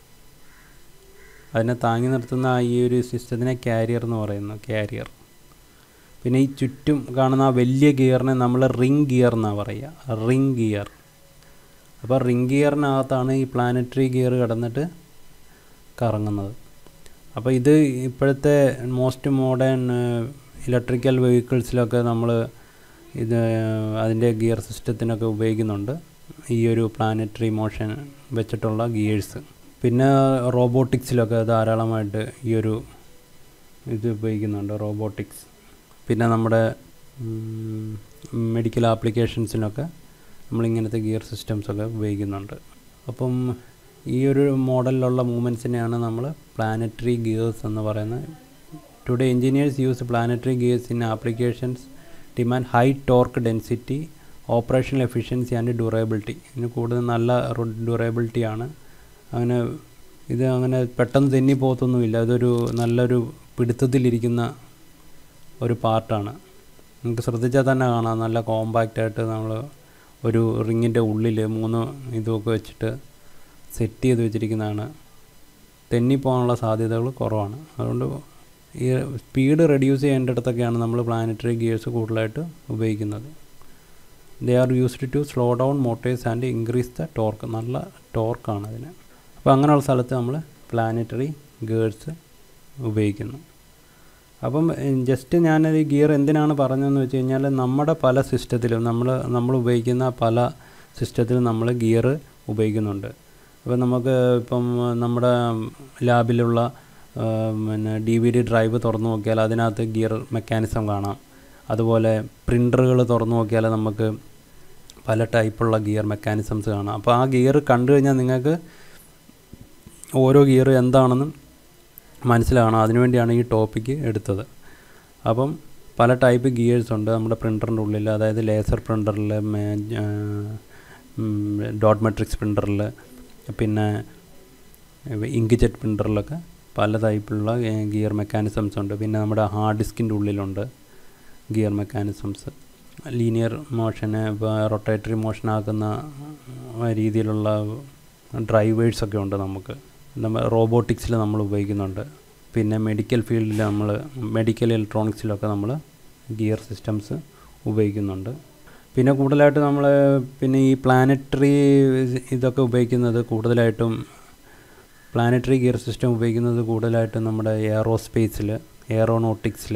അതിനെ താങ്ങി നിർത്തുന്ന ഈ ഒരു സിസ്റ്റത്തിനെ ക്യാരിയർ എന്ന് പറയുന്നു ക്യാരിയർ പിന്നെ ഈ ചുറ്റും കാണുന്ന ആ വലിയ ഗിയറിനെ നമ്മൾ റിംഗ് ഗിയർ എന്നാണ് പറയുക റിംഗ് ഗിയർ അപ്പോൾ റിംഗ് ഗിയറിനകത്താണ് ഈ പ്ലാനറ്ററി ഗിയർ കിടന്നിട്ട് കറങ്ങുന്നത് അപ്പോൾ ഇത് ഇപ്പോഴത്തെ മോസ്റ്റ് മോഡേൺ ഇലക്ട്രിക്കൽ വെഹിക്കിൾസിലൊക്കെ നമ്മൾ ഇത് അതിൻ്റെ ഗിയർ സിസ്റ്റത്തിനൊക്കെ ഉപയോഗിക്കുന്നുണ്ട് ഈ ഒരു പ്ലാനറ്ററി മോഷൻ വെച്ചിട്ടുള്ള ഗിയേഴ്സ് പിന്നെ റോബോട്ടിക്സിലൊക്കെ ധാരാളമായിട്ട് ഈ ഒരു ഇത് ഉപയോഗിക്കുന്നുണ്ട് റോബോട്ടിക്സ് പിന്നെ നമ്മുടെ മെഡിക്കൽ ആപ്ലിക്കേഷൻസിനൊക്കെ നമ്മളിങ്ങനത്തെ ഗിയർ സിസ്റ്റംസൊക്കെ ഉപയോഗിക്കുന്നുണ്ട് അപ്പം ഈ ഒരു മോഡലിലുള്ള മൂവ്മെൻറ്റ്സിനെയാണ് നമ്മൾ പ്ലാനറ്ററി ഗിയേഴ്സ് എന്ന് പറയുന്നത് today engineers use planetary gears in applications demand high torque density operational efficiency and durability ഇതിന് കൂടുതൽ നല്ല ഡ്യൂറബിലിറ്റിയാണ് അങ്ങനെ ഇത് അങ്ങനെ പെട്ടെന്ന് തെന്നി പോകത്തൊന്നുമില്ല ഇതൊരു നല്ലൊരു പിടുത്തത്തിലിരിക്കുന്ന ഒരു പാർട്ടാണ് നിങ്ങൾക്ക് ശ്രദ്ധിച്ചാൽ തന്നെ കാണാം നല്ല കോമ്പാക്റ്റായിട്ട് നമ്മൾ ഒരു റിങ്ങിൻ്റെ ഉള്ളിൽ മൂന്ന് ഇതൊക്കെ വെച്ചിട്ട് സെറ്റ് ചെയ്ത് വെച്ചിരിക്കുന്നതാണ് തെന്നിപ്പോകാനുള്ള സാധ്യതകൾ കുറവാണ് അതുകൊണ്ട് ഈ സ്പീഡ് റെഡ്യൂസ് ചെയ്യേണ്ടിടത്തൊക്കെയാണ് നമ്മൾ പ്ലാനറ്ററി ഗിയേഴ്സ് കൂടുതലായിട്ട് ഉപയോഗിക്കുന്നത് they are used to slow down motors and increase the torque നല്ല ടോർക്കാണ് അതിന് അപ്പോൾ അങ്ങനെയുള്ള സ്ഥലത്ത് നമ്മൾ പ്ലാനറ്ററി ഗിയേഴ്സ് ഉപയോഗിക്കുന്നു അപ്പം ജസ്റ്റ് ഞാനത് ഈ ഗിയർ എന്തിനാണ് പറഞ്ഞതെന്ന് വെച്ച് കഴിഞ്ഞാൽ നമ്മുടെ പല സിസ്റ്റത്തിലും നമ്മൾ നമ്മൾ ഉപയോഗിക്കുന്ന പല സിസ്റ്റത്തിലും നമ്മൾ ഗിയർ ഉപയോഗിക്കുന്നുണ്ട് അപ്പോൾ നമുക്ക് ഇപ്പം നമ്മുടെ ലാബിലുള്ള പിന്നെ ഡി വി ഡി ഡ്രൈവ് തുറന്നു നോക്കിയാൽ അതിനകത്ത് ഗിയർ മെക്കാനിസം കാണാം അതുപോലെ പ്രിൻ്ററുകൾ തുറന്നു നോക്കിയാൽ നമുക്ക് പല ടൈപ്പുള്ള ഗിയർ മെക്കാനിസംസ് കാണാം അപ്പോൾ ആ ഗിയർ കണ്ടു കഴിഞ്ഞാൽ നിങ്ങൾക്ക് ഓരോ ഗിയർ എന്താണെന്നും മനസ്സിലാകണം അതിനുവേണ്ടിയാണ് ഈ ടോപ്പിക്ക് എടുത്തത് അപ്പം പല ടൈപ്പ് ഗിയേഴ്സ് ഉണ്ട് നമ്മുടെ പ്രിൻ്ററിൻ്റെ ഉള്ളിൽ അതായത് ലേസർ പ്രിൻ്ററിൽ ഡോട്ട് മെട്രിക്സ് പ്രിൻ്ററിൽ പിന്നെ ഇങ്ക് ജെറ്റ് പ്രിൻ്ററിലൊക്കെ പല ടൈപ്പിലുള്ള ഗിയർ മെക്കാനിസംസ് ഉണ്ട് പിന്നെ നമ്മുടെ ഹാർഡ് ഡിസ്കിൻ്റെ ഉള്ളിലുണ്ട് ഗിയർ മെക്കാനിസംസ് ലീനിയർ മോഷന് റൊട്ടേറ്ററി മോഷനാക്കുന്ന രീതിയിലുള്ള ഡ്രൈവേഴ്സൊക്കെ ഉണ്ട് നമുക്ക് നമ്മൾ റോബോട്ടിക്സിൽ നമ്മൾ ഉപയോഗിക്കുന്നുണ്ട് പിന്നെ മെഡിക്കൽ ഫീൽഡിൽ നമ്മൾ മെഡിക്കൽ ഇലക്ട്രോണിക്സിലൊക്കെ നമ്മൾ ഗിയർ സിസ്റ്റംസ് ഉപയോഗിക്കുന്നുണ്ട് പിന്നെ കൂടുതലായിട്ട് നമ്മൾ പിന്നെ ഈ പ്ലാനറ്ററി ഇതൊക്കെ ഉപയോഗിക്കുന്നത് കൂടുതലായിട്ടും പ്ലാനറ്ററി ഗിയർ സിസ്റ്റം ഉപയോഗിക്കുന്നത് കൂടുതലായിട്ടും നമ്മുടെ എയറോസ്പേസിൽ എയറോനോട്ടിക്സിൽ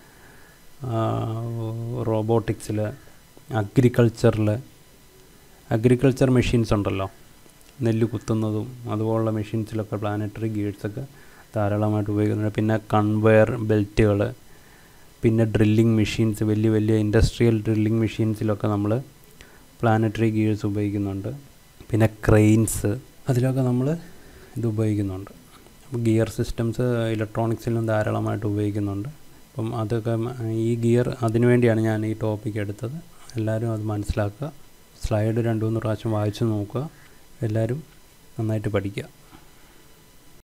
റോബോട്ടിക്സിൽ അഗ്രികൾച്ചറിൽ അഗ്രികൾച്ചർ മെഷീൻസ് ഉണ്ടല്ലോ നെല്ല് കുത്തുന്നതും അതുപോലുള്ള മെഷീൻസിലൊക്കെ പ്ലാനറ്ററി ഗിയേഴ്സൊക്കെ ധാരാളമായിട്ട് ഉപയോഗിക്കുന്നുണ്ട് പിന്നെ കൺവെയർ ബെൽറ്റുകൾ പിന്നെ ഡ്രില്ലിംഗ് മെഷീൻസ് വലിയ വലിയ ഇൻഡസ്ട്രിയൽ ഡ്രില്ലിംഗ് മെഷീൻസിലൊക്കെ നമ്മൾ പ്ലാനറ്ററി ഗിയേഴ്സ് ഉപയോഗിക്കുന്നുണ്ട് പിന്നെ ക്രെയിൻസ് അതിലൊക്കെ നമ്മൾ ഇത് ഉപയോഗിക്കുന്നുണ്ട് ഗിയർ സിസ്റ്റംസ് ഇലക്ട്രോണിക്സിലും ധാരാളമായിട്ട് ഉപയോഗിക്കുന്നുണ്ട് അപ്പം അതൊക്കെ ഈ ഗിയർ അതിനു വേണ്ടിയാണ് ഞാൻ ഈ ടോപ്പിക്ക് എടുത്തത് എല്ലാവരും അത് മനസ്സിലാക്കുക സ്ലൈഡ് രണ്ട് മൂന്ന് പ്രാവശ്യം വായിച്ചു നോക്കുക എല്ലാവരും നന്നായിട്ട് പഠിക്കുക